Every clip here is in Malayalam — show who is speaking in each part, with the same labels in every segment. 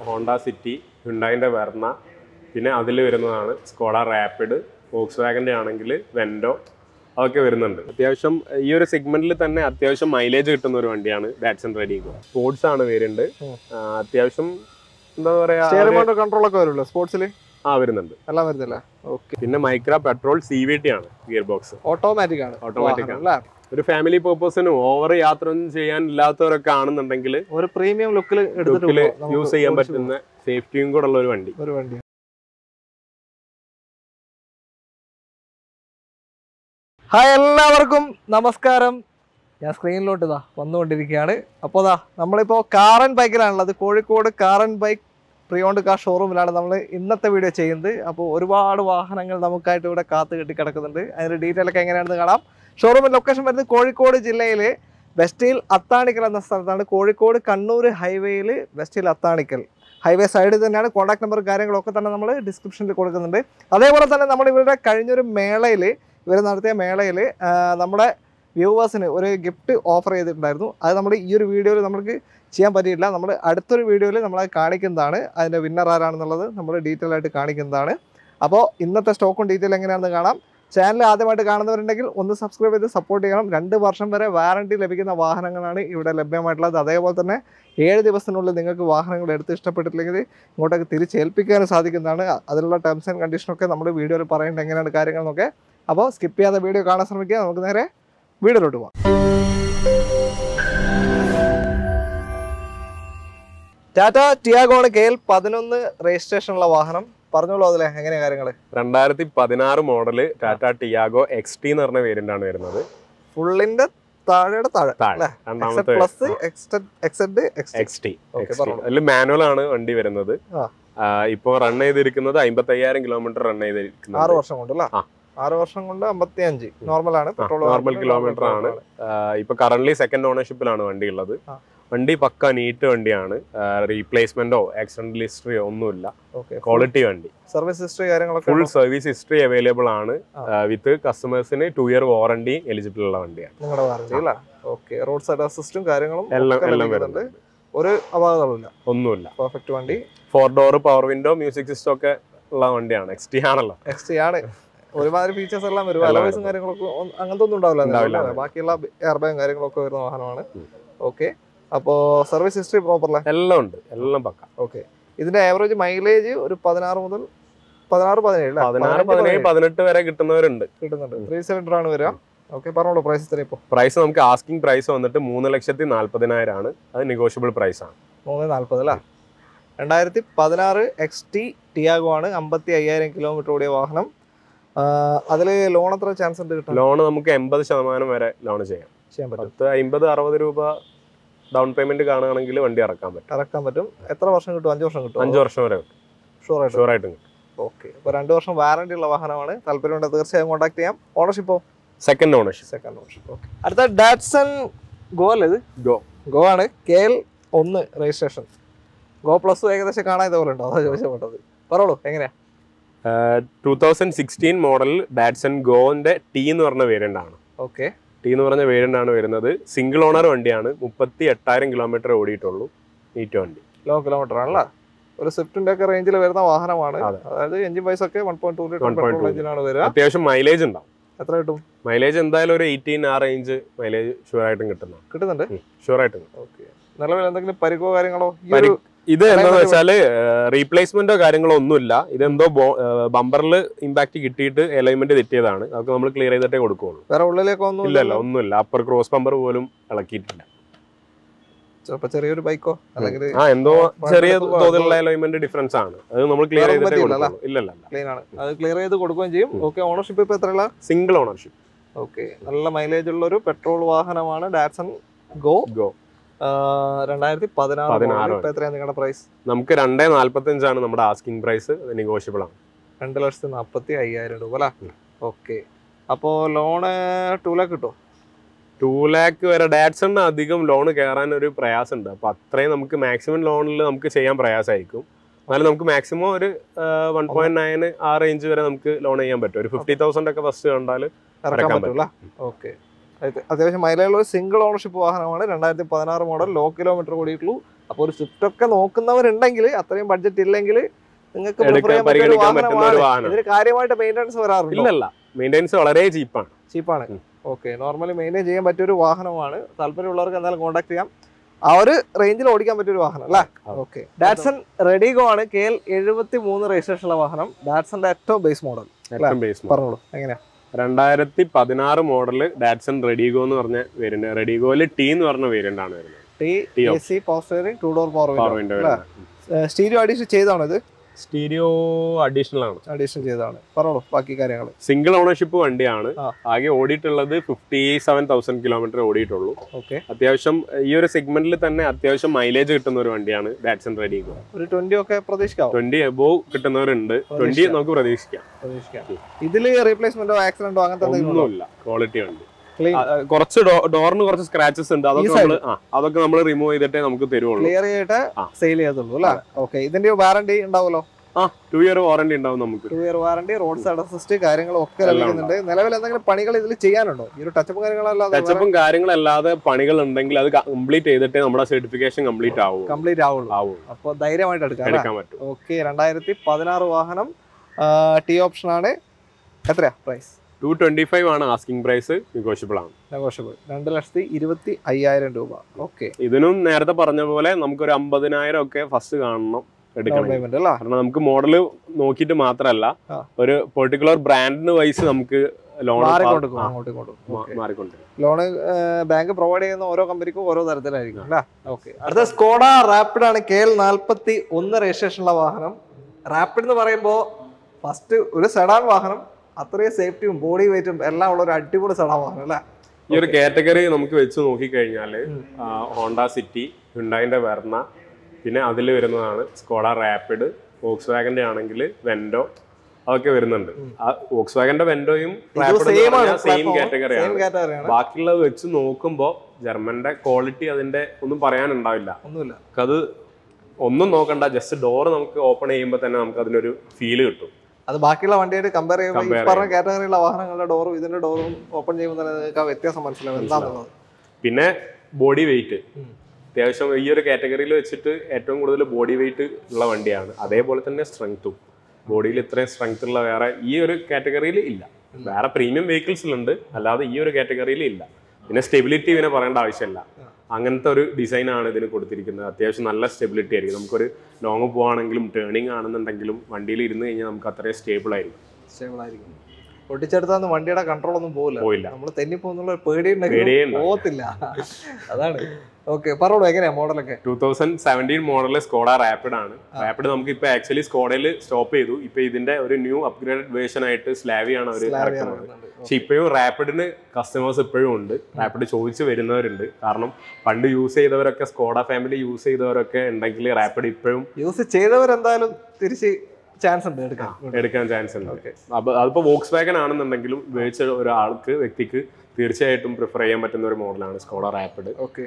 Speaker 1: ഹോണ്ട സിറ്റി ഹുണ്ടായിൻ്റെ വെർണ പിന്നെ അതിൽ വരുന്നതാണ് സ്കോഡ റാപ്പിഡ് വോക്സ് വാഗൻ്റെ ആണെങ്കിൽ വെൻഡോ അതൊക്കെ വരുന്നുണ്ട് അത്യാവശ്യം ഈ ഒരു സെഗ്മെന്റിൽ തന്നെ അത്യാവശ്യം മൈലേജ് കിട്ടുന്ന ഒരു വണ്ടിയാണ് ഡാറ്റ്സൺ റെഡിഗോ സ്പോർട്സ് ആണ് വേരിയന്റ്
Speaker 2: ഉം.
Speaker 1: അത്യാവശ്യം എന്താ പറയാ
Speaker 2: സ്റ്റിയറിംഗ്
Speaker 1: ഒരു-
Speaker 2: മോട്ടർ കൺട്രോൾ ഒക്കെ വരുമല്ലോ സ്പോർട്സിൽ
Speaker 1: ആ വരുന്നുണ്ട്
Speaker 2: എല്ലാം വരുന്നില്ല ഓക്കെ
Speaker 1: പിന്നെ Micra petrol C V T ആണ് ഗിയർ ബോക്സ്
Speaker 2: ഓട്ടോമാറ്റിക് ആണ്
Speaker 1: Automatic
Speaker 2: വാഹനം,
Speaker 1: ആണ്.
Speaker 2: അല്ലേ
Speaker 1: ഒരു ഫാമിലി പർപ്പസിനും ഓവർ യാത്ര ഒന്നും ചെയ്യാൻ ഇല്ലാത്തവരൊക്കെ ആണെന്നുണ്ടെങ്കിൽ
Speaker 2: ഒരു പ്രീമിയം ലുക്കിൽ എടുത്തിട്ട്
Speaker 1: ലുക്കിൽ
Speaker 2: പോവാം. നമുക്ക്
Speaker 1: യൂസ് ചെയ്യാൻ
Speaker 2: ഓടിച്ച്
Speaker 1: പറ്റുന്ന സേഫ്റ്റിയും കൂടെ ഉള്ള ഒരു വണ്ടി
Speaker 2: പോവാം. ഒരു വണ്ടി ഹായ് എല്ലാവർക്കും നമസ്കാരം ഞാൻ സ്ക്രീനിലോട്ട് ഇതാ വന്നുകൊണ്ടിരിക്കുകയാണ് അപ്പോൾ ഇതാ നമ്മളിപ്പോൾ കാറൻ ബൈക്കിലാണുള്ളത് Kozhikode car and bike pre-owned car ഷോറൂമിലാണ് നമ്മൾ ഇന്നത്തെ വീഡിയോ ചെയ്യുന്നത് അപ്പോൾ ഒരുപാട് വാഹനങ്ങൾ നമുക്കായിട്ട് ഇവിടെ കാത്ത് കെട്ടി കിടക്കുന്നുണ്ട് അതിൻ്റെ ഡീറ്റെയിൽ ഒക്കെ എങ്ങനെയാണെന്ന് കാണാം ഷോറൂമിൽ ലൊക്കേഷൻ വരുന്നത് കോഴിക്കോട് ജില്ലയിൽ വെസ്റ്റിൽ അത്താണിക്കൽ എന്ന സ്ഥലത്താണ് കോഴിക്കോട് കണ്ണൂർ ഹൈവേയിൽ വെസ്റ്റിൽ അത്താണിക്കൽ ഹൈവേ സൈഡിൽ തന്നെയാണ് കോൺടാക്ട് നമ്പർ കാര്യങ്ങളൊക്കെ തന്നെ നമ്മൾ ഡിസ്ക്രിപ്ഷനിൽ കൊടുക്കുന്നുണ്ട് അതേപോലെ തന്നെ നമ്മൾ ഇവരുടെ കഴിഞ്ഞൊരു മേളയിൽ ഇവർ നടത്തിയ മേളയിൽ നമ്മുടെ വ്യൂവേഴ്സിന് ഒരു ഗിഫ്റ്റ് ഓഫർ ചെയ്തിട്ടുണ്ടായിരുന്നു അത് നമ്മൾ ഈ ഒരു വീഡിയോയിൽ നമുക്ക് ചെയ്യാൻ പറ്റിയില്ല നമ്മൾ അടുത്തൊരു വീഡിയോയിൽ നമ്മൾ കാണിക്കുന്നതാണ് അതിൻ്റെ വിന്നർ ആരാണെന്നുള്ളത് നമ്മൾ ഡീറ്റെയിൽ ആയിട്ട് കാണിക്കുന്നതാണ് അപ്പോൾ ഇന്നത്തെ സ്റ്റോക്കും ഡീറ്റെയിൽ എങ്ങനെയാണെന്ന് കാണാം ചാനൽ ആദ്യമായിട്ട് കാണുന്നവരുണ്ടെങ്കിൽ ഒന്ന് സബ്സ്ക്രൈബ് ചെയ്ത് സപ്പോർട്ട് ചെയ്യണം രണ്ട് വർഷം വരെ വാറണ്ടി ലഭിക്കുന്ന വാഹനങ്ങളാണ് ഇവിടെ ലഭ്യമായിട്ടുള്ളത് അതേപോലെ തന്നെ ഏഴ് ദിവസത്തിനുള്ളിൽ നിങ്ങൾക്ക് വാഹനങ്ങൾ എടുത്ത് ഇഷ്ടപ്പെട്ടിട്ടില്ലെങ്കിൽ ഇങ്ങോട്ടേക്ക് തിരിച്ചേൽപ്പിക്കാനും സാധിക്കുന്നതാണ് അതിലുള്ള ടേംസ് ആൻഡ് കണ്ടീഷനൊക്കെ നമ്മൾ വീഡിയോയിൽ പറയേണ്ടത് എങ്ങനെയാണ് കാര്യങ്ങൾ എന്നൊക്കെ അപ്പോൾ സ്കിപ്പ് ചെയ്യാതെ വീഡിയോ കാണാൻ ശ്രമിക്കുക നമുക്ക് നേരെ വീഡിയോയിലോട്ട് പോകാം ടാറ്റ ടിയാഗോണ് കെ എൽ പതിനൊന്ന് രജിസ്ട്രേഷനുള്ള വാഹനം പറഞ്ഞോളൂ അതിലെ എങ്ങനെയാ കാര്യങ്ങൾ
Speaker 1: രണ്ടായിരത്തി പതിനാറ് model Tata Tiago X T എന്ന് പറഞ്ഞ വേരിയന്റ് ആണ് വരുന്നത്
Speaker 2: ഫുള്ളിന്റെ താഴെയുടെ താഴെ
Speaker 1: താഴെ
Speaker 2: അല്ലേ?
Speaker 1: രണ്ടാമത്തെ
Speaker 2: plus XZ X
Speaker 1: X T
Speaker 2: Okay, പറഞ്ഞോളൂ.
Speaker 1: അതിൽ മാനുവൽ ആണ് വണ്ടി വരുന്നത്
Speaker 2: ആ.
Speaker 1: ഇപ്പോൾ റൺ ചെയ്തിരിക്കുന്നത് അമ്പത്തി അയ്യായിരം കിലോമീറ്റർ റൺ
Speaker 2: ആറ്
Speaker 1: ചെയ്തിരിക്കുന്നത്
Speaker 2: വർഷം കൊണ്ട് അല്ലേ
Speaker 1: ആ.
Speaker 2: ആറ് വർഷം കൊണ്ട് അമ്പത്തി അഞ്ച് നോർമൽ ആണ് പെട്രോൾ
Speaker 1: നോർമൽ കിലോമീറ്റർ ആണ് ഇപ്പൊ കറന്റ് സെക്കൻഡ് ഓണർഷിപ്പിലാണ് വണ്ടി ഉള്ളത്
Speaker 2: ആ.
Speaker 1: വണ്ടി പക്ക നീറ്റ് വണ്ടിയാണ് റീപ്ലേസ്മെന്റോ ആക്സിഡന്റ് ഹിസ്റ്ററിയോ ഒന്നുമില്ല
Speaker 2: ഓക്കെ
Speaker 1: ക്വാളിറ്റി വണ്ടി
Speaker 2: സർവീസ് ഹിസ്റ്ററി കാര്യങ്ങളൊക്കെ
Speaker 1: ഫുൾ സർവീസ് ഹിസ്റ്ററി അവൈലബിൾ ആണ്
Speaker 2: ആ.
Speaker 1: വിത്ത് കസ്റ്റമേഴ്സിന് ടു ഇയർ വാറണ്ടി എലിജിബിൾ ഉള്ള വണ്ടിയാണ്
Speaker 2: നിങ്ങളുടെ വാറണ്ടി അല്ലേ ഓക്കെ റോഡ് സൈഡ് അസിസ്റ്റും കാര്യങ്ങളും
Speaker 1: എല്ലാം
Speaker 2: ഒക്കെ
Speaker 1: എല്ലാം
Speaker 2: ലഭിക്കുന്നുണ്ട്.
Speaker 1: വരുന്നുണ്ട്
Speaker 2: ഒരു അപാകതകളില്ല
Speaker 1: ഒന്നുമില്ല
Speaker 2: പെർഫെക്റ്റ് വണ്ടി
Speaker 1: four door power window music system ഒക്കെ ഉള്ള വണ്ടിയാണ് എക്സ് ടി ആണല്ലോ
Speaker 2: എക്സ് ടി ആണ് ഒരുമാതിരി ഫീച്ചേഴ്സ് എല്ലാം വരും
Speaker 1: എല്ലാം
Speaker 2: അലവേഴ്സും കാര്യങ്ങളൊക്കെ ഒന്നും- അങ്ങനത്തെ ഒന്നും ഉണ്ടാവില്ല
Speaker 1: ഉണ്ടാവില്ല.
Speaker 2: അല്ലേ? ബാക്കിയുള്ള എയർബാഗും കാര്യങ്ങളൊക്കെ വരുന്ന വാഹനമാണ്
Speaker 1: ഉം.
Speaker 2: ഓക്കെ അപ്പോൾ സർവീസ് ഹിസ്റ്ററി പ്രോപ്പറല്ലേ
Speaker 1: എല്ലാം ഉണ്ട് എല്ലാം പക്ക
Speaker 2: ഓക്കെ ഇതിന്റെ ആവറേജ് മൈലേജ് ഒരു പതിനാറ് മുതൽ പതിനാറ് പതിനേഴ് അല്ലേ?
Speaker 1: പതിനാറ്
Speaker 2: പതിനഞ്ച്,
Speaker 1: പതിനേഴ്
Speaker 2: പതിനേഴ്
Speaker 1: പതിനെട്ട് വരെ കിട്ടുന്നവരുണ്ട്
Speaker 2: കിട്ടുന്നുണ്ട് ത്രീ സിലിണ്ടർ ആണ് വരിക ഓക്കെ പറഞ്ഞോളൂ പ്രൈസ് ഇത്ര ഇപ്പോൾ
Speaker 1: പ്രൈസ് നമുക്ക് ആസ്കിംഗ് പ്രൈസ് വന്നിട്ട് മൂന്ന് ലക്ഷത്തി നാല്പതിനായിരം ആണ് അത് നെഗോഷ്യബിൾ പ്രൈസ് ആണ്
Speaker 2: മൂന്ന് നാൽപ്പത് അല്ലേ രണ്ടായിരത്തി പതിനാറ് എക്സ് ടി ടിയാഗോ ആണ് അമ്പത്തി അയ്യായിരം കിലോമീറ്റർ ഓടിയ വാഹനം അതിൽ ലോൺ എത്ര ചാൻസ് ഉണ്ട് കിട്ടാൻ
Speaker 1: ലോൺ നമുക്ക് എൺപത് ശതമാനം വരെ ലോൺ ചെയ്യാം
Speaker 2: ചെയ്യാൻ പറ്റും
Speaker 1: പത്ത് അമ്പത് അറുപത് രൂപ ഡൗൺ പേയ്മെന്റ് കാണുകയാണെങ്കിൽ വണ്ടി ഇറക്കാൻ പറ്റും
Speaker 2: ഇറക്കാൻ പറ്റും എത്ര വർഷം കിട്ടും അഞ്ച് വർഷം കിട്ടും
Speaker 1: അഞ്ച് വർഷം വരെ
Speaker 2: ഷുവർ ആയിട്ട്
Speaker 1: ഷുവർ ആയിട്ടും
Speaker 2: ഓക്കെ അപ്പോൾ രണ്ട് വർഷം വാറണ്ടി ഉള്ള വാഹനമാണ് താല്പര്യമുണ്ട് തീർച്ചയായും കോൺടാക്ട് ചെയ്യാം ഓണർഷിപ്പോ
Speaker 1: second ownership
Speaker 2: second ownership okay അടുത്ത ഡാറ്റ്സൺ ഗോ അല്ലേ ഇത്
Speaker 1: ഗോ
Speaker 2: ഗോ ആണ് കെ എൽ ഒന്ന് രജിസ്ട്രേഷൻ ഗോ പ്ലസ് ഏകദേശം കാണാൻ ഇതേപോലെ ഉണ്ടോ അതാ ചോദിച്ചപ്പെട്ടത് പറഞ്ഞോളൂ എങ്ങനെയാ
Speaker 1: two thousand sixteen model Datsun ഗോന്റെ ടി എന്ന് പറഞ്ഞ വേരിയന്റ് ആണ്
Speaker 2: ഓക്കെ
Speaker 1: ടി എന്ന് പറഞ്ഞ വേരിയന്റ് ആണ് വരുന്നത് സിംഗിൾ ഓണർ വണ്ടിയാണ് മുപ്പത്തി എട്ടായിരം കിലോമീറ്റർ ഓടിയിട്ടുള്ളൂ നീറ്റ് വണ്ടി
Speaker 2: ലോ കിലോമീറ്റർ ആണല്ലേ ഒരു സ്വിഫ്റ്റിന്റെ ഒക്കെ റേഞ്ചിൽ വരുന്ന വാഹനമാണ്
Speaker 1: അതെ.
Speaker 2: അതായത് എഞ്ചിൻ പൈസ ഒക്കെ one point two litre
Speaker 1: 1.2
Speaker 2: petrol എഞ്ചിനാണ് വരിക
Speaker 1: അത്യാവശ്യം മൈലേജ് ഉണ്ടാവും
Speaker 2: എത്ര കിട്ടും
Speaker 1: മൈലേജ് എന്തായാലും ഒരു എയ്റ്റീൻ ആ റേഞ്ച് മൈലേജ് ഷുവർ ആയിട്ടും കിട്ടുന്നതാണ്
Speaker 2: കിട്ടുന്നുണ്ട്
Speaker 1: ഷുവർ ആയിട്ടും കിട്ടും.
Speaker 2: ഓക്കെ നിലവിൽ എന്തെങ്കിലും പരിക്കോ കാര്യങ്ങളോ ഈ
Speaker 1: പരി-
Speaker 2: ഒരു
Speaker 1: ഇത് എന്താന്ന് വെച്ചാല് റീപ്ലേസ്മെന്റോ കാര്യങ്ങളോ ഒന്നുമില്ല ഇതെന്തോ ബമ്പറിൽ ഇമ്പാക്ട് കിട്ടിയിട്ട് അലൈൻമെന്റ് തെറ്റിയതാണ് അതൊക്കെ നമ്മൾ ക്ലിയർ ചെയ്തിട്ടേ കൊടുക്കുള്ളൂ
Speaker 2: വേറെ ഉള്ളിലേക്ക് ഒന്നും
Speaker 1: ഇല്ലല്ല ഒന്നുമില്ല അപ്പർ ക്രോസ് ബമ്പർ പോലും ഇളക്കിയിട്ടില്ല
Speaker 2: ചിലപ്പോ ചെറിയൊരു ബൈക്കോ അല്ലെങ്കിൽ
Speaker 1: ആ എന്തോ
Speaker 2: ആ,
Speaker 1: ചെറിയ
Speaker 2: പണ്ടത്തെ
Speaker 1: തോതിലുള്ള അലൈൻമെന്റ് ഡിഫറൻസ് ആണ് അത് നമ്മൾ ക്ലിയർ
Speaker 2: വേറെ
Speaker 1: ചെയ്തിട്ടേ
Speaker 2: പറ്റിയില്ല,
Speaker 1: കൊടുക്കുള്ളൂ ഇല്ലല്ല
Speaker 2: ക്ലീൻ ആണ് അത് ക്ലിയർ ചെയ്ത് കൊടുക്കുകയും ചെയ്യും
Speaker 1: ഉം.
Speaker 2: ഓക്കെ ഓണർഷിപ്പ് ഇപ്പൊ എത്രയുള്ള
Speaker 1: സിംഗിൾ ഓണർഷിപ്പ്
Speaker 2: ഓക്കെ നല്ല മൈലേജ് ഉള്ള ഒരു പെട്രോൾ വാഹനമാണ് ഡാറ്റ്സൺ ഗോ
Speaker 1: ഗോ
Speaker 2: രണ്ടായിരത്തി പതിനാറ്
Speaker 1: പതിനാറ്
Speaker 2: ഇപ്പൊ എത്രയാണ് നിങ്ങളുടെ പ്രൈസ്
Speaker 1: നമുക്ക് രണ്ടേ നാല്പത്തഞ്ചാണ് നമ്മുടെ ആസ്കിംഗ് പ്രൈസ് നെഗോഷ്യബിൾ ആണ്
Speaker 2: രണ്ട് ലക്ഷത്തി നാൽപ്പത്തി അയ്യായിരം രൂപ അല്ലേ
Speaker 1: ഉം.
Speaker 2: ഓക്കെ അപ്പോൾ ലോണ് ടു ലാക്ക് കിട്ടുമോ
Speaker 1: ടു ലാക്ക് വരെ ഡാറ്റ്സണിന് അധികം ലോൺ കയറാൻ ഒരു പ്രയാസമുണ്ട് അപ്പൊ അത്രയും നമുക്ക് മാക്സിമം ലോണിൽ നമുക്ക് ചെയ്യാൻ പ്രയാസമായിരിക്കും എന്നാലും നമുക്ക് മാക്സിമം ഒരു വൺ പോയിന്റ് നയൻ ആ റേഞ്ച് വരെ നമുക്ക് ലോൺ ചെയ്യാൻ പറ്റും ഒരു ഫിഫ്റ്റി തൗസൻഡ് ഒക്കെ ഫസ്റ്റ് കണ്ടാൽ
Speaker 2: ഇറക്കാൻ
Speaker 1: ഇറക്കാൻ
Speaker 2: പറ്റൂല ഓക്കെ അത്യാവശ്യം മൈലേജുള്ള ഒരു സിംഗിൾ ഓണർഷിപ്പ് വാഹനമാണ് രണ്ടായിരത്തി പതിനാറ് മോഡൽ ലോ കിലോമീറ്റർ കൂടിയിട്ടുള്ളൂ അപ്പോൾ ഒരു സ്വിഫ്റ്റ് ഒക്കെ നോക്കുന്നവരുണ്ടെങ്കിൽ അത്രയും ബഡ്ജറ്റ് ഇല്ലെങ്കിൽ നിങ്ങൾക്ക്
Speaker 1: എടുക്കാൻ-
Speaker 2: prefer ചെയ്യാൻ പറ്റിയ ഒരു
Speaker 1: പരിഗണിക്കാൻ പറ്റുന്ന ഒരു
Speaker 2: വാഹനമാണ്.
Speaker 1: വാഹനം.
Speaker 2: ഇതിന് കാര്യമായിട്ട് മെയിൻ്റനൻസ് വരാറുണ്ട്
Speaker 1: ഇല്ലല്ല മെയിൻ്റെനൻസ് വളരെ ചീപ്പാണ്
Speaker 2: ചീപ്പാണ്
Speaker 1: ഉം.
Speaker 2: ഓക്കെ നോർമലി മെയിൻറ്റെയിൻ ചെയ്യാൻ പറ്റിയ ഒരു വാഹനമാണ് താല്പര്യമുള്ളവർക്ക് എന്തായാലും കോൺടാക്ട് ചെയ്യാം ആ ഒരു റേഞ്ചിൽ ഓടിക്കാൻ പറ്റിയ ഒരു വാഹനം അല്ലേ
Speaker 1: ആ.
Speaker 2: ഓക്കെ ഡാറ്റ്സൺ റെഡിഗോ ആണ് കെ എൽ എഴുപത്തി മൂന്ന് രജിസ്ട്രേഷൻ ഉള്ള വാഹനം ഡാറ്റ്സന്റെ ഏറ്റവും ബേസ് മോഡൽ
Speaker 1: ഏറ്റവും ബേസ്
Speaker 2: പറഞ്ഞോളൂ എങ്ങനെയാ
Speaker 1: രണ്ടായിരത്തി പതിനാറ് മോഡല് ഡാറ്റ്സൺ റെഡിഗോ എന്ന് പറഞ്ഞ വേരിയന്റ് റെഡിഗോയില് ടി എന്ന് പറഞ്ഞ വേരിയന്റ് ആണ് വരുന്നത്
Speaker 2: T
Speaker 1: T
Speaker 2: A C power steering two door power
Speaker 1: power window
Speaker 2: stereo addition ചെയ്താണോ ഇത്
Speaker 1: സ്റ്റീരിയോ അഡീഷണൽ ആണ്
Speaker 2: അഡീഷൻ ചെയ്തതാണ് പറഞ്ഞോളൂ ബാക്കി കാര്യങ്ങൾ
Speaker 1: സിംഗിൾ ഓണർഷിപ്പ് വണ്ടിയാണ്
Speaker 2: ആ.
Speaker 1: ആകെ ഓടിയിട്ടുള്ളത് ഫിഫ്റ്റി സെവൻ തൗസൻഡ് കിലോമീറ്റർ ഓടിയിട്ടുള്ളൂ
Speaker 2: ഓക്കെ
Speaker 1: അത്യാവശ്യം ഈ ഒരു സെഗ്മെന്റിൽ തന്നെ അത്യാവശ്യം മൈലേജ് കിട്ടുന്ന ഒരു വണ്ടിയാണ് ഡാറ്റ്സൺ റെഡിഗോ
Speaker 2: ഒരു ട്വന്റി ഒക്കെ പ്രതീക്ഷിക്കാവോ
Speaker 1: ട്വന്റി എബോവ് കിട്ടുന്നവരുണ്ട് ട്വന്റി നമുക്ക് പ്രതീക്ഷിക്കാം
Speaker 2: പ്രതീക്ഷിക്കാം ഇതില് റീപ്ലേസ്മെന്റോ ആക്സിഡന്റോ അങ്ങനത്തെ എന്തെങ്കിലും ഉണ്ടോ?
Speaker 1: ഒന്നുമില്ല ക്വാളിറ്റി ഉണ്ട്
Speaker 2: Clean.
Speaker 1: ആ, കുറച്ച് ഡോറിന് കുറച്ച് സ്ക്രാച്ചസ് ഉണ്ട് അതൊക്കെ
Speaker 2: ഈ side?
Speaker 1: നമ്മൾ അതൊക്കെ നമ്മൾ റിമൂവ് ചെയ്തിട്ടേ നമുക്ക് തരുള്ളൂ
Speaker 2: ക്ലിയർ ചെയ്തിട്ട്
Speaker 1: ആ.
Speaker 2: സെയിൽ ചെയ്യത്തുള്ളൂ അല്ലേ ഓക്കെ ഇതിന്റെ വാറണ്ടി ഉണ്ടാവുമല്ലോ
Speaker 1: ആ ടു ഇയർ വാറണ്ടി ഉണ്ടാവും നമുക്ക്
Speaker 2: two year warranty road side assist കാര്യങ്ങളും ഒക്കെ
Speaker 1: എല്ലാം
Speaker 2: ലഭിക്കുന്നുണ്ട് നിലവിൽ എന്തെങ്കിലും പണികൾ ഇതിൽ ചെയ്യാനുണ്ടോ ഈ ഒരു ടച്ചപ്പ് കാര്യങ്ങളല്ലാതെ
Speaker 1: ടച്ചപ്പും കാര്യങ്ങളല്ലാതെ പണികൾ ഉണ്ടെങ്കിൽ അത് കംപ്ലീറ്റ് ചെയ്തിട്ടേ നമ്മുടെ സർട്ടിഫിക്കേഷൻ കംപ്ലീറ്റ് ആവൂ
Speaker 2: കംപ്ലീറ്റ് ആവുള്ളൂ
Speaker 1: ആവൂ
Speaker 2: അപ്പോൾ ധൈര്യമായിട്ട് എടുക്കാം അല്ലേ?
Speaker 1: എടുക്കാൻ പറ്റും
Speaker 2: ഓക്കെ രണ്ടായിരത്തി പതിനാറ് വാഹനം ടി ഓപ്ഷൻ ആണ് എത്രയാ പ്രൈസ്
Speaker 1: ടു ട്വന്റി ഫൈവ് ആണ് ആസ്കിംഗ് പ്രൈസ് നെഗോഷ്യബിൾ ആണ്
Speaker 2: നെഗോഷ്യബിൾ രണ്ട് ലക്ഷത്തി ഇരുപത്തി അയ്യായിരം രൂപ ഓക്കെ
Speaker 1: ഇതിനും നേരത്തെ പറഞ്ഞ പോലെ നമുക്കൊരു അമ്പതിനായിരം ഒക്കെ ഫസ്റ്റ് കാണണം
Speaker 2: ഡൗൺ
Speaker 1: എടുക്കണം
Speaker 2: പേയ്മെന്റ് അല്ലേ
Speaker 1: കാരണം നമുക്ക് മോഡൽ നോക്കിയിട്ട് മാത്രമല്ല
Speaker 2: ആ.
Speaker 1: ഒരു പെർട്ടിക്കുലർ ബ്രാൻഡിന് വൈസ് നമുക്ക് ലോൺ
Speaker 2: മാറിക്കൊടുക്കും അങ്ങോട്ടും ഇങ്ങോട്ടും Okay.
Speaker 1: മാറിക്കൊണ്ട്
Speaker 2: ലോണ് ബാങ്ക് പ്രൊവൈഡ് ചെയ്യുന്ന ഓരോ കമ്പനിക്കും ഓരോ തരത്തിലായിരിക്കും അല്ലേ ഓക്കെ അടുത്ത സ്കോഡ റാപ്പിഡ് ആണ് കെ എൽ നാൽപ്പത്തി ഒന്ന് രജിസ്ട്രേഷനുള്ള വാഹനം റാപ്പിഡ് എന്ന് പറയുമ്പോൾ ഫസ്റ്റ് ഒരു സെഡാൻ വാഹനം അത്രയും സേഫ്റ്റിയും ബോഡി വെയിറ്റും എല്ലാം ഉള്ള ഒരു അടിപൊളി സെഡാൻ വാഹനം അല്ലേ
Speaker 1: ഈ ഒരു കാറ്റഗറി നമുക്ക് വെച്ച് നോക്കിക്കഴിഞ്ഞാല്
Speaker 2: ഉം.
Speaker 1: ഹോണ്ട സിറ്റി ഹുണ്ടായിന്റെ വെർണ പിന്നെ അതിൽ വരുന്നതാണ് സ്കോഡ റാപ്പിഡ് വോക്സ് വാഗന്റെ ആണെങ്കിൽ വെൻഡോ അതൊക്കെ വരുന്നുണ്ട്
Speaker 2: ഉം.
Speaker 1: ആ വോക്സ് വാഗന്റെ വെൻഡോയും
Speaker 2: സെയിം ആണ്
Speaker 1: സെയിം കാറ്റഗറി
Speaker 2: സെയിം
Speaker 1: ആണ്
Speaker 2: കാറ്റഗറിയാണ്
Speaker 1: ബാക്കിയുള്ളത് വെച്ച് നോക്കുമ്പോൾ ജർമ്മന്റെ ക്വാളിറ്റി അതിന്റെ ഒന്നും പറയാനുണ്ടാവില്ല
Speaker 2: ഒന്നുമില്ല
Speaker 1: അത് ഒന്നും നോക്കണ്ട ജസ്റ്റ് ഡോർ നമുക്ക് ഓപ്പൺ ചെയ്യുമ്പോൾ തന്നെ നമുക്ക് അതിനൊരു ഫീല് കിട്ടും
Speaker 2: അത് ബാക്കിയുള്ള വണ്ടിയായിട്ട് കമ്പയർ ചെയ്യുമ്പോൾ ഈ
Speaker 1: Compare
Speaker 2: പറഞ്ഞ കാറ്റഗറിയുള്ള വാഹനങ്ങളുടെ ഡോറും ഇതിന്റെ ഡോറും ഓപ്പൺ ചെയ്യുമ്പോൾ തന്നെ നിങ്ങൾക്ക് ആ വ്യത്യാസം മനസ്സിലാവും എന്താണെന്നുള്ളത്
Speaker 1: പിന്നെ ബോഡി വെയിറ്റ്
Speaker 2: ഉം.
Speaker 1: അത്യാവശ്യം ഈ ഒരു കാറ്റഗറിയിൽ വെച്ചിട്ട് ഏറ്റവും കൂടുതൽ ബോഡി വെയിറ്റ് ഉള്ള വണ്ടിയാണ് അതേപോലെ തന്നെ സ്ട്രെങ്ത്തും ബോഡിയിൽ ഇത്രയും സ്ട്രെങ്ത് ഉള്ള വേറെ ഈ ഒരു കാറ്റഗറിയിൽ ഇല്ല വേറെ പ്രീമിയം വെഹിക്കിൾസിലുണ്ട് അല്ലാതെ ഈ ഒരു കാറ്റഗറിയിൽ ഇല്ല പിന്നെ സ്റ്റെബിലിറ്റി പിന്നെ പറയേണ്ട ആവശ്യമില്ല അങ്ങനത്തെ ഒരു ഡിസൈൻ ആണ് ഇതിന് കൊടുത്തിരിക്കുന്നത് അത്യാവശ്യം നല്ല സ്റ്റെബിലിറ്റി ആയിരിക്കും നമുക്കൊരു ലോങ് പോവാണെങ്കിലും ടേണിംഗ് ആണെന്നുണ്ടെങ്കിലും വണ്ടിയിൽ ഇരുന്ന് കഴിഞ്ഞാൽ നമുക്ക് അത്രയും സ്റ്റേബിൾ ആയിരിക്കും
Speaker 2: സ്റ്റേബിൾ ആയിരിക്കും ഒട്ടിച്ചെടുത്താന്ന് വണ്ടിയുടെ കൺട്രോൾ ഒന്നും പോകില്ല
Speaker 1: പോയില്ല
Speaker 2: നമ്മൾ തെന്നി പോകുന്നുള്ള പേടി
Speaker 1: പേടിയേ
Speaker 2: ഉണ്ടെങ്കിൽ
Speaker 1: ഉണ്ടാവില്ല.
Speaker 2: പോകത്തില്ല അതാണ് ഓക്കെ പറഞ്ഞോളൂ എങ്ങനെയാ മോഡലൊക്കെ
Speaker 1: two thousand seventeen model Skoda Rapid ആണ് റാപ്പിഡ് നമുക്ക് ഇപ്പൊ ആക്ച്വലി സ്കോഡയിൽ സ്റ്റോപ്പ് ചെയ്തു ഇപ്പൊ ഇതിന്റെ ഒരു ന്യൂ അപ്ഗ്രേഡഡ് വേർഷൻ ആയിട്ട് സ്ലാവി ആണ് അവർ ഇറക്കുന്നത് പക്ഷെ ഇപ്പോഴും റാപ്പിഡിന് കസ്റ്റമേഴ്സ് ഇപ്പോഴും ഉണ്ട് റാപ്പിഡ് ചോദിച്ചു വരുന്നവരുണ്ട് കാരണം പണ്ട് യൂസ് ചെയ്തവരൊക്കെ സ്കോഡ ഫാമിലി യൂസ് ചെയ്തവരൊക്കെ ഉണ്ടെങ്കിൽ റാപ്പിഡ് ഇപ്പോഴും
Speaker 2: യൂസ് ചെയ്തവരെന്തായാലും തിരിച്ച് ചാൻസ് ഉണ്ട് എടുക്കാൻ
Speaker 1: എടുക്കാൻ ചാൻസ് ഉണ്ട്
Speaker 2: ഓക്കെ
Speaker 1: അപ്പൊ അതിപ്പോ വോക്സ് വാഗൻ ആണെന്നുണ്ടെങ്കിലും ഉപയോഗിച്ച ഒരാൾക്ക് വ്യക്തിക്ക് തീർച്ചയായിട്ടും പ്രിഫർ ചെയ്യാൻ പറ്റുന്ന ഒരു മോഡലാണ് സ്കോഡ റാപ്പിഡ്
Speaker 2: ഓക്കെ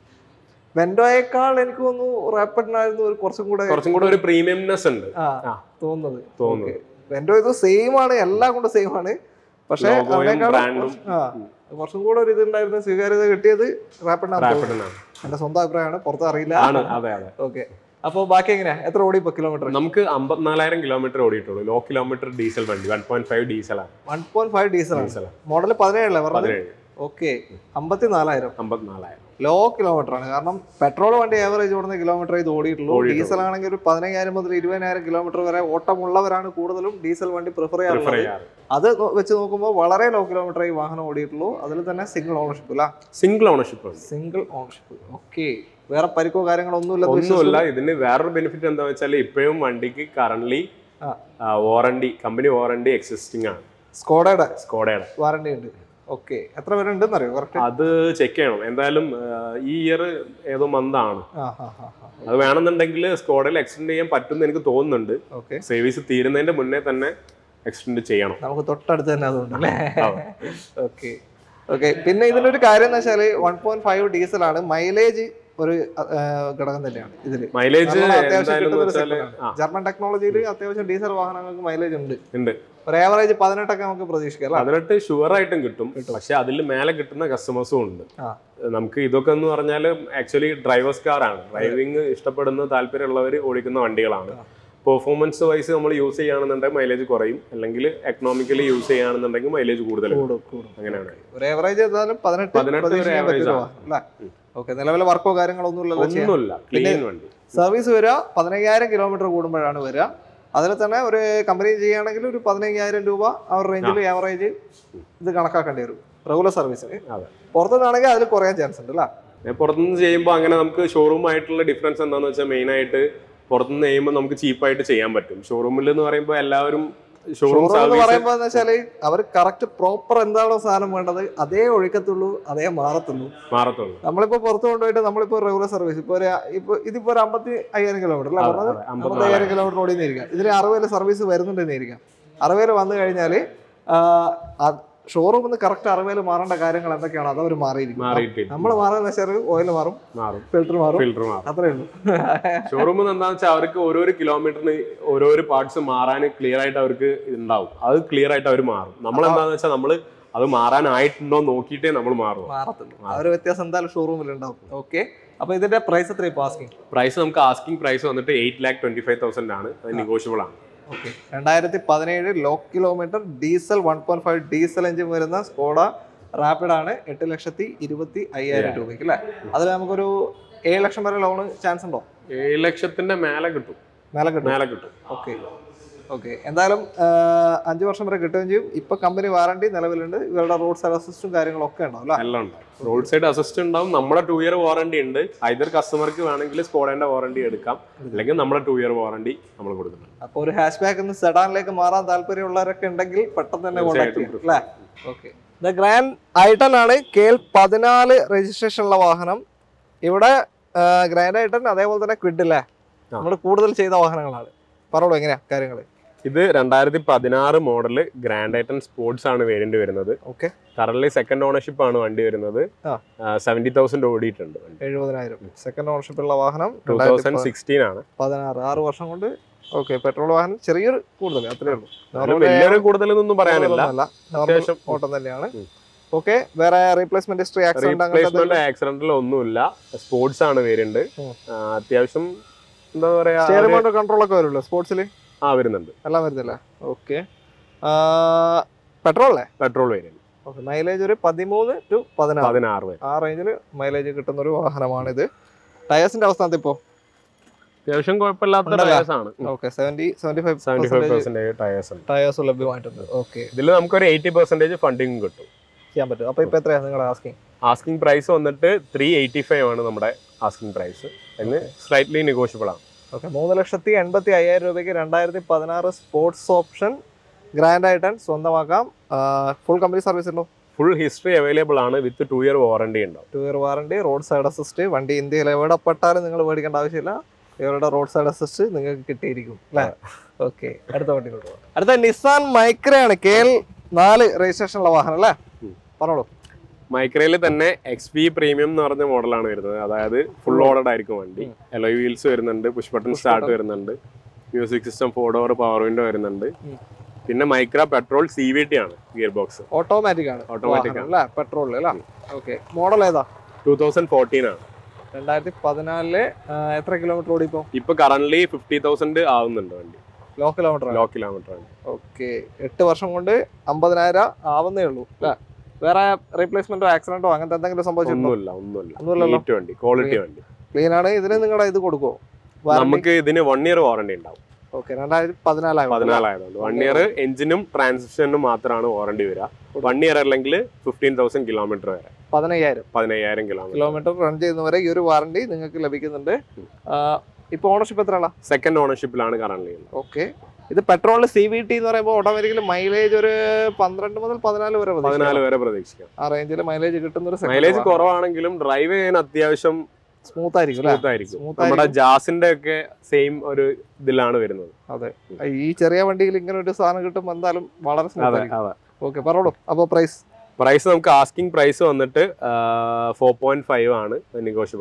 Speaker 2: വെൻഡോയേക്കാൾ എനിക്ക് തോന്നുന്നു റാപ്പിഡിനായിരുന്നു ഒരു കുറച്ചും കൂടെ
Speaker 1: കുറച്ചും കൂടെ ഒരു പ്രീമിയംനെസ് ഉണ്ട്
Speaker 2: ആ
Speaker 1: ആ.
Speaker 2: തോന്നുന്നത്
Speaker 1: തോന്നുന്നത്.
Speaker 2: വെൻഡോ ഇത് സെയിം ആണ് എല്ലാം കൊണ്ട് സെയിം ആണ് പക്ഷെ
Speaker 1: ലോഗോയും
Speaker 2: അതിനേക്കാളും
Speaker 1: ബ്രാൻഡും
Speaker 2: കുറച്ച്- ആ, കുറച്ചും കൂടെ ഒരു ഇതുണ്ടായിരുന്നു സ്വീകാര്യത കിട്ടിയത് റാപ്പിഡിനാണ്
Speaker 1: റാപ്പിഡിനാണ്
Speaker 2: എന്റെ സ്വന്തം അഭിപ്രായമാണ് പുറത്ത് അറിയില്ല
Speaker 1: ആണ് അതെ അതെ
Speaker 2: ഓക്കെ അപ്പോൾ ബാക്കി എങ്ങനെയാ എത്ര ഓടി ഇപ്പൊ കിലോമീറ്റർ
Speaker 1: നമുക്ക് അമ്പത്തിനാലായിരം കിലോമീറ്റർ ഓടിയിട്ടുള്ളൂ ലോ കിലോമീറ്റർ ഡീസൽ വണ്ടി വൺ പോയിന്റ് ഫൈവ് ഡീസലാണ്
Speaker 2: വൺ പോയിന്റ് ഫൈവ് ഡീസൽ ആണ്
Speaker 1: ഡീസലാണ്
Speaker 2: മോഡൽ പതിനേഴല്ലേ പറഞ്ഞത്
Speaker 1: പതിനേഴ്
Speaker 2: ഓക്കെ അമ്പത്തി നാലായിരം
Speaker 1: അമ്പത്തിനാലായിരം
Speaker 2: ലോ കിലോമീറ്റർ ആണ് കാരണം പെട്രോൾ വണ്ടി ആവറേജ് ഓടുന്ന കിലോമീറ്റർ ഇത് ഓടിയിട്ടുള്ളൂ
Speaker 1: ഓടിയിട്ടുള്ളൂ.
Speaker 2: ഡീസൽ ആണെങ്കിൽ ഒരു പതിനയ്യായിരം മുതൽ ഇരുപതിനായിരം കിലോമീറ്റർ വരെ ഓട്ടമുള്ളവരാണ് കൂടുതലും ഡീസൽ വണ്ടി പ്രിഫർ
Speaker 1: പ്രിഫർ
Speaker 2: ചെയ്യാറുള്ളത്
Speaker 1: ചെയ്യാറ്
Speaker 2: അത് നോ- വെച്ച് നോക്കുമ്പോൾ വളരെ ലോ കിലോമീറ്റർ ഈ വാഹനം ഓടിയിട്ടുള്ളൂ അതിൽ തന്നെ സിംഗിൾ ഓണർഷിപ്പ് അല്ല
Speaker 1: സിംഗിൾ ഓണർഷിപ്പ് ഉണ്ട്
Speaker 2: സിംഗിൾ ഓണർഷിപ്പ് ഓക്കെ വേറെ പരിക്കോ കാര്യങ്ങളോ ഒന്നുമില്ല
Speaker 1: ഒന്നുമില്ല ഇതിന് വേറൊരു ബെനിഫിറ്റ് എന്താ വെച്ചാൽ ഇപ്പോഴും വണ്ടിക്ക് കറന്റ്
Speaker 2: ആ.
Speaker 1: വാറണ്ടി കമ്പനി വാറണ്ടി എക്സിസ്റ്റിംഗ് ആണ്
Speaker 2: സ്കോഡയുടെ
Speaker 1: സ്കോഡയുടെ
Speaker 2: വാറണ്ടി ഉണ്ട് ഓക്കെ എത്ര പേര് ഉണ്ടെന്ന് അറിയോ കറക്റ്റ്
Speaker 1: അത് ചെക്ക് ചെയ്യണം എന്തായാലും ആ, ഈ ഇയർ ഏതോ മന്താണ്
Speaker 2: ആ ഹാ ഹാ ഹാ
Speaker 1: അത് വേണമെന്നുണ്ടെങ്കിൽ സ്കോഡയിൽ എക്സ്റ്റെൻഡ് ചെയ്യാൻ പറ്റുമെന്ന് എനിക്ക് തോന്നുന്നുണ്ട്
Speaker 2: ഓക്കെ
Speaker 1: സർവീസ് തീരുന്നതിന്റെ മുന്നേ തന്നെ എക്സ്റ്റെൻഡ് ചെയ്യണം
Speaker 2: നമുക്ക് തൊട്ടടുത്ത് തന്നെ അതുകൊണ്ട് അല്ലേ
Speaker 1: അതെ.
Speaker 2: ഓക്കെ ഓക്കെ പിന്നെ ഇതിനൊരു കാര്യം എന്ന് വെച്ചാൽ വൺ പോയിന്റ് ഫൈവ് ഡീസലാണ് മൈലേജ് ഒരു ആ, ഘടകം തന്നെയാണ് ഇതില്
Speaker 1: മൈലേജ്
Speaker 2: കാരണം അത്യാവശ്യം
Speaker 1: എന്തായാലും
Speaker 2: കിട്ടുന്ന ഒരു
Speaker 1: വെച്ചാല്
Speaker 2: segment ആണ്.
Speaker 1: ആ
Speaker 2: ജർമ്മൻ ടെക്നോളജിയിൽ അത്യാവശ്യം ഡീസൽ വാഹനങ്ങൾക്ക് മൈലേജ് ഉണ്ട്
Speaker 1: ഉണ്ട്
Speaker 2: ഒരു ആവറേജ് പതിനെട്ടൊക്കെ നമുക്ക് പ്രതീക്ഷിക്കാം അല്ലേ
Speaker 1: പതിനെട്ട് ഷുവർ ആയിട്ടും കിട്ടും പക്ഷെ അതിൽ മേലെ കിട്ടുന്ന കസ്റ്റമേഴ്സും ഉണ്ട്
Speaker 2: ആ.
Speaker 1: നമുക്ക് ഇതൊക്കെ എന്ന് പറഞ്ഞാൽ ആക്ച്വലി ഡ്രൈവേഴ്സ് കാറാണ് ഡ്രൈവിംഗ് ഇഷ്ടപ്പെടുന്ന താല്പര്യമുള്ളവർ ഓടിക്കുന്ന വണ്ടികളാണ്
Speaker 2: ആ.
Speaker 1: പെർഫോമൻസ് വൈസ് നമ്മൾ യൂസ് ചെയ്യുകയാണെന്നുണ്ടെങ്കിൽ മൈലേജ് കുറയും അല്ലെങ്കിൽ എക്കണോമിക്കലി യൂസ് ചെയ്യുകയാണെന്നുണ്ടെങ്കിൽ മൈലേജ് കൂടുതൽ
Speaker 2: കൂടും കൂടും
Speaker 1: അങ്ങനെയാണ്
Speaker 2: ഒരു ആവറേജ് ഏതായാലും പതിനെട്ട്
Speaker 1: 18 ഒരു
Speaker 2: പ്രതീക്ഷിക്കാൻ
Speaker 1: average
Speaker 2: പറ്റുന്ന
Speaker 1: ആണ്.
Speaker 2: വാഹനം, അല്ലേ ഓക്കെ നിലവിലെ വർക്കോ കാര്യങ്ങളോ ഒന്നും ഇല്ലല്ലോ ചെയ്യാൻ
Speaker 1: ഒന്നുമില്ല ക്ലീൻ വണ്ടി
Speaker 2: സർവീസ് വരിക പതിനയ്യായിരം കിലോമീറ്റർ കൂടുമ്പോഴാണ് വരിക അതിൽ തന്നെ ഒരു കമ്പനി ചെയ്യുകയാണെങ്കിൽ ഒരു പതിനയ്യായിരം രൂപ ആ ഒരു റേഞ്ചിൽ ആവറേജ് ഇത് കണക്കാക്കേണ്ടി വരും റെഗുലർ സർവീസിന്
Speaker 1: അതെ.
Speaker 2: പുറത്തുനിന്നാണെങ്കിൽ അതിൽ കുറയാൻ ചാൻസ് ഉണ്ട് അല്ലേ
Speaker 1: ഏ, പുറത്തുനിന്ന് ചെയ്യുമ്പോൾ അങ്ങനെ നമുക്ക് ഷോറൂം ആയിട്ടുള്ള ഡിഫറൻസ് എന്താണെന്ന് വെച്ചാൽ മെയിൻ ആയിട്ട് പുറത്തുനിന്ന് ചെയ്യുമ്പോൾ നമുക്ക് ചീപ്പായിട്ട് ചെയ്യാൻ പറ്റും ഷോറൂമിൽ എന്ന് പറയുമ്പോൾ എല്ലാവരും ഷോറൂം
Speaker 2: ഷോറൂം എന്ന്
Speaker 1: സർവീസ്
Speaker 2: പറയുമ്പോൾ എന്ന് വെച്ചാൽ അവർ കറക്റ്റ് പ്രോപ്പർ എന്താണോ സാധനം വേണ്ടത് അതേ ഒഴുക്കത്തുള്ളൂ അതേ മാറത്തുള്ളൂ
Speaker 1: മാറത്തുള്ളൂ
Speaker 2: നമ്മളിപ്പോ പുറത്ത് കൊണ്ടുപോയിട്ട് നമ്മളിപ്പോ റെഗുലർ സർവീസ് ഇപ്പൊ ഒരു ഇപ്പൊ ഇതിപ്പോ ഒരു അമ്പത്തി അയ്യായിരം കിലോമീറ്റർ അല്ലേ
Speaker 1: അതെ,
Speaker 2: പറഞ്ഞത്
Speaker 1: അതെ,
Speaker 2: അമ്പത്തി
Speaker 1: അമ്പത്തിനാലായിരം.
Speaker 2: അയ്യായിരം കിലോമീറ്റർ ഓടിയെന്നിരിക്കാം ഇതിന് അറുപതിൽ സർവീസ് വരുന്നുണ്ടെന്നിരിക്കാം അറുപതിൽ വന്നു കഴിഞ്ഞാൽ ഷോറൂമിൽ നിന്ന് കറക്റ്റ് അറുപതിൽ മാറേണ്ട കാര്യങ്ങൾ എന്തൊക്കെയാണോ അതവർ മാറിയിരിക്കും
Speaker 1: മാറിയിട്ടില്ല
Speaker 2: നമ്മൾ മാറുന്ന വെച്ചാൽ ഓയിൽ മാറും
Speaker 1: മാറും
Speaker 2: ഫിൽറ്റർ മാറും
Speaker 1: ഫിൽറ്റർ മാറും
Speaker 2: അത്രേ ഉള്ളൂ
Speaker 1: ഷോറൂമിൽ നിന്ന് എന്താണെന്ന് വെച്ചാൽ അവർക്ക് ഓരോരോ കിലോമീറ്ററിന് ഓരോരോ പാർട്സ് മാറാൻ ക്ലിയർ ആയിട്ട് അവർക്ക് ഉണ്ടാവും അത് ക്ലിയർ ആയിട്ട് അവർ മാറും നമ്മൾ എന്താണെന്ന് വെച്ചാൽ നമ്മൾ അത് മാറാനായിട്ടുണ്ടോ നോക്കിയിട്ടേ നമ്മൾ മാറും
Speaker 2: മാറത്തുള്ളൂ ആ ഒരു വ്യത്യാസം എന്തായാലും ഷോറൂമിൽ ഉണ്ടാവും ഓക്കെ അപ്പൊ ഇതിന്റെ പ്രൈസ് എത്ര ഇപ്പൊ ആസ്കിങ്
Speaker 1: പ്രൈസ് നമുക്ക് ആസ്കിംഗ് പ്രൈസ് വന്നിട്ട് eight lakh twenty five thousand ആണ് അത് നെഗോഷ്യബിൾ ആണ്
Speaker 2: ഓക്കെ രണ്ടായിരത്തി പതിനേഴ് low kilometre diesel one point five diesel engine വരുന്ന സ്കോഡ റാപ്പിഡ് ആണ് എട്ട് ലക്ഷത്തി ഇരുപത്തി അയ്യായിരം രൂപയ്ക്ക് അല്ലേ അതിൽ നമുക്കൊരു ഏഴ് ലക്ഷം വരെ ലോണ് ചാൻസ് ഉണ്ടോ
Speaker 1: ഏഴ് ലക്ഷത്തിന്റെ മേലെ കിട്ടും
Speaker 2: മേലെ കിട്ടും
Speaker 1: മേലെ കിട്ടും
Speaker 2: ഓക്കെ ഓക്കെ എന്തായാലും ആ, അഞ്ച് വർഷം വരെ കിട്ടുകയും ചെയ്യും ഇപ്പൊ കമ്പനി വാറണ്ടി നിലവിലുണ്ട് ഇവരുടെ റോഡ് സൈഡ് അസിസ്റ്റും കാര്യങ്ങളൊക്കെ ഉണ്ടാവും അല്ലേ
Speaker 1: എല്ലാം ഉണ്ടാവും റോഡ് സൈഡ് അസിസ്റ്റ് ഉണ്ടാവും നമ്മുടെ ടു ഇയർ വാറണ്ടി ഉണ്ട് ഐതർ കസ്റ്റമർക്ക് വേണമെങ്കിൽ സ്കോഡേന്റെ വാറണ്ടി എടുക്കാം അല്ലെങ്കിൽ നമ്മുടെ ടു ഇയർ വാറണ്ടി നമ്മൾ കൊടുക്കുന്നുണ്ട്
Speaker 2: അപ്പോൾ ഒരു ഹാഷ് ബാക്ക് നിന്ന് സെഡാനിലേക്ക് മാറാൻ താല്പര്യമുള്ളവരൊക്കെ ഉണ്ടെങ്കിൽ പെട്ടെന്ന് തന്നെ കോൺടാക്ട് ചെയ്യാം അല്ലേ ഓക്കെ ദ ഗ്രാൻഡ് ഐട്ടൺ ആണ് കെ എൽ പതിനാല് രജിസ്ട്രേഷൻ ഉള്ള വാഹനം ഇവിടെ ഗ്രാൻഡ് ഐട്ടൺ അതേപോലെ തന്നെ ക്വിഡ് അല്ലേ നമ്മൾ കൂടുതൽ ചെയ്ത വാഹനങ്ങളാണ് പറഞ്ഞോളൂ എങ്ങനെയാ കാര്യങ്ങൾ
Speaker 1: ഇത് രണ്ടായിരത്തി പതിനാറ് മോഡല് ഗ്രാൻഡ് ഐറ്റൻ സ്പോർട്സ് ആണ് വേരിയന്റ് വരുന്നത്
Speaker 2: ഓക്കെ
Speaker 1: കറന്റ് സെക്കൻഡ് ഓണർഷിപ്പ് ആണ് വണ്ടി വരുന്നത്
Speaker 2: ആ.
Speaker 1: സെവന്റി തൗസൻഡ് ഓടിയിട്ടുണ്ട്
Speaker 2: എഴുപതിനായിരം സെക്കൻഡ് ഓണർഷിപ്പ് ഉള്ള വാഹനം
Speaker 1: ടൂ തൗസൻഡ് സിക്സ്റ്റീൻ ആണ്
Speaker 2: പതിനാറ് ആറ് വർഷം കൊണ്ട് ഓക്കെ പെട്രോൾ വാഹനം ചെറിയൊരു കൂടുതൽ അത്രേ ഉള്ളൂ
Speaker 1: അതിന് വലിയൊരു കൂടുതലൊന്നും പറയാനില്ല
Speaker 2: നോർമൽ
Speaker 1: അത്യാവശ്യം
Speaker 2: ഓട്ടം തന്നെയാണ്
Speaker 1: ഉം.
Speaker 2: ഓക്കെ വേറെ റീപ്ലേസ്മെന്റ് ഹിസ്റ്ററി ആക്സിഡന്റ്
Speaker 1: റീപ്ലേസ്മെന്റ് ആക്സിഡന്റിൽ ഒന്നുമില്ല സ്പോർട്സ് ആണ് വേരിയന്റ്
Speaker 2: ഉം.
Speaker 1: അത്യാവശ്യം എന്താ പറയാ
Speaker 2: സ്റ്റിയറിംഗ്
Speaker 1: ഒരു-
Speaker 2: മോട്ടർ കൺട്രോൾ ഒക്കെ വരുമല്ലോ സ്പോർട്സിൽ
Speaker 1: ആ വരുന്നുണ്ട്
Speaker 2: എല്ലാം വരുന്നില്ല ഓക്കെ പെട്രോൾ അല്ലേ
Speaker 1: പെട്രോൾ വേരിയന്റ്
Speaker 2: ഓക്കെ മൈലേജ് ഒരു പതിമൂന്ന് ടു പതിനാറ്
Speaker 1: പതിനാറ് വരെ
Speaker 2: ആ റേഞ്ചിൽ മൈലേജ് കിട്ടുന്ന ഒരു വാഹനമാണിത് ടയേഴ്സിന്റെ അവസ്ഥ ഇപ്പോൾ
Speaker 1: അത്യാവശ്യം കുഴപ്പമില്ലാത്ത
Speaker 2: ഉണ്ടല്ലേ?
Speaker 1: ടയേഴ്സ് ആണ്
Speaker 2: okay seventy seventy five
Speaker 1: seventy five percentage tyres ഉണ്ട്
Speaker 2: ടയേഴ്സ് ലഭ്യമായിട്ടുണ്ട് ഓക്കെ
Speaker 1: ഇതിൽ നമുക്കൊരു എയ്റ്റി പെർസെന്റേജ് ഫണ്ടിങ് കിട്ടും
Speaker 2: ചെയ്യാൻ പറ്റും അപ്പൊ ഇപ്പൊ എത്രയാണ് നിങ്ങളുടെ ആസ്കിങ്
Speaker 1: ആസ്കിംഗ് പ്രൈസ് വന്നിട്ട് ത്രീ എയ്റ്റി ഫൈവ് ആണ് നമ്മുടെ ആസ്കിംഗ് പ്രൈസ് അതിന് സ്ലൈറ്റ്ലി നെഗോഷ്യബിൾ ആണ്
Speaker 2: ഓക്കെ മൂന്ന് ലക്ഷത്തി എൺപത്തി അയ്യായിരം രൂപയ്ക്ക് രണ്ടായിരത്തി പതിനാറ് സ്പോർട്സ് ഓപ്ഷൻ ഗ്രാൻഡ് ആയിട്ട് സ്വന്തമാക്കാം ഫുൾ കമ്പനി സർവീസ് ഉണ്ടോ
Speaker 1: ഫുൾ ഹിസ്റ്ററി അവൈലബിൾ ആണ് വിത്ത് ടു ഇയർ വാറണ്ടി ഉണ്ടാവും
Speaker 2: two year warranty road side assist വണ്ടി ഇന്ത്യയിൽ എവിടെ പെട്ടാലും നിങ്ങൾ മേടിക്കേണ്ട ആവശ്യമില്ല ഇവരുടെ റോഡ് സൈഡ് അസിസ്റ്റ് നിങ്ങൾക്ക് കിട്ടിയിരിക്കും അല്ലേ ഓക്കെ അടുത്ത വണ്ടിയിലോട്ട് പോകാം അടുത്ത നിസാൻ മൈക്രയാണ് കെ എൽ നാല് രജിസ്ട്രേഷനുള്ള വാഹനം അല്ലേ
Speaker 1: ഉം.
Speaker 2: പറഞ്ഞോളൂ
Speaker 1: മൈക്രയിൽ തന്നെ എക്സ് പി പ്രീമിയം എന്ന് പറഞ്ഞ മോഡലാണ് വരുന്നത് അതായത് ഫുൾ ഓർഡർഡ് ആയിരിക്കും വണ്ടി എലോയ് വീൽസ് വരുന്നുണ്ട് പുഷ് ബട്ടൺ സ്റ്റാർട്ട് വരുന്നുണ്ട് music system four door power window വരുന്നുണ്ട്
Speaker 2: ഉം.
Speaker 1: പിന്നെ Micra petrol C V T ആണ് ഗിയർ ബോക്സ്
Speaker 2: ഓട്ടോമാറ്റിക് ആണ്
Speaker 1: Automatic
Speaker 2: വാഹനം അല്ലേ പെട്രോളിൽ അല്ലേ ഓക്കെ മോഡൽ ഏതാ
Speaker 1: ടൂ തൗസൻഡ് ഫോർട്ടീൻ ആണ്
Speaker 2: രണ്ടായിരത്തി പതിനാലില് എത്ര കിലോമീറ്റർ ഓടിപ്പോ
Speaker 1: ഇപ്പൊ കറന്റ് ഫിഫ്റ്റി തൗസൻഡ് ആവുന്നുണ്ട് വണ്ടി
Speaker 2: ലോ കിലോമീറ്റർ
Speaker 1: ലോ കിലോമീറ്റർ ആണ്
Speaker 2: ഓക്കെ എട്ട് വർഷം കൊണ്ട് അമ്പതിനായിരം ആവുന്നേ ഉള്ളൂ അല്ലേ വേറെ റീപ്ലേസ്മെന്റോ ആക്സിഡന്റോ അങ്ങനത്തെ എന്തെങ്കിലും സംഭവിച്ചിട്ടുണ്ടോ
Speaker 1: ഒന്നുമില്ല ഒന്നുമില്ല
Speaker 2: ഒന്നുമില്ലല്ലോ.
Speaker 1: നീറ്റ് വണ്ടി ക്വാളിറ്റി വണ്ടി
Speaker 2: ക്ലീൻ ആണ് ഇതിന് നിങ്ങളുടെ ഇത് കൊടുക്കുമോ
Speaker 1: നമുക്ക് ഇതിന് വൺ ഇയർ വാറണ്ടി ഉണ്ടാവും
Speaker 2: ഓക്കെ രണ്ടായിരത്തി പതിനാലായി
Speaker 1: പതിനാലായതുകൊണ്ട് വൺ ഇയർ എഞ്ചിനും ട്രാൻസ്മിഷനും മാത്രമാണ് വാറണ്ടി വരിക വൺ ഇയർ അല്ലെങ്കിൽ ഫിഫ്റ്റീൻ തൗസൻഡ് കിലോമീറ്റർ വരെ
Speaker 2: പതിനയ്യായിരം
Speaker 1: പതിനയ്യായിരം കിലോമീറ്റർ
Speaker 2: കിലോമീറ്റർ റൺ ചെയ്യുന്നവരെ ഈ ഒരു വാറണ്ടി നിങ്ങൾക്ക് ലഭിക്കുന്നുണ്ട് ഇപ്പൊ ഓണർഷിപ്പ് എത്രയാണ്
Speaker 1: സെക്കൻഡ് ഓണർഷിപ്പിലാണ് കറന്റ് ഉള്ളത്
Speaker 2: ഓക്കെ ഇത് പെട്രോളിൽ സി വി ടി എന്ന് പറയുമ്പോൾ ഓട്ടോമാറ്റിക്കലി മൈലേജ് ഒരു പന്ത്രണ്ട് മുതൽ പതിനാല് വരെ പ്രതീക്ഷിക്കാം.
Speaker 1: പതിനാല് വരെ പ്രതീക്ഷിക്കാം
Speaker 2: ആ റേഞ്ചിൽ മൈലേജ് കിട്ടുന്ന ഒരു
Speaker 1: മൈലേജ് കുറവാണെങ്കിലും ഡ്രൈവ് ചെയ്യാൻ അത്യാവശ്യം
Speaker 2: സ്മൂത്ത് ആയിരിക്കും അല്ലേ
Speaker 1: സ്മൂത്ത് ആയിരിക്കും
Speaker 2: Smooth
Speaker 1: നമ്മുടെ ജാസിന്റെ ഒക്കെ സെയിം ഒരു ഇതിലാണ് വരുന്നത്
Speaker 2: അതെ ഈ ചെറിയ വണ്ടിയിൽ ഇങ്ങനെ ഒരു സാധനം കിട്ടുമ്പോൾ എന്തായാലും വളരെ സ്മൂത്ത്
Speaker 1: അതെ
Speaker 2: ആയിരിക്കും
Speaker 1: അതെ
Speaker 2: ഓക്കെ പറഞ്ഞോളൂ അപ്പോൾ പ്രൈസ്
Speaker 1: പ്രൈസ് നമുക്ക് ആസ്കിംഗ് പ്രൈസ് വന്നിട്ട് ഫോർ പോയിന്റ് ഫൈവ് ആണ് നെഗോഷ്യബിൾ ആണ്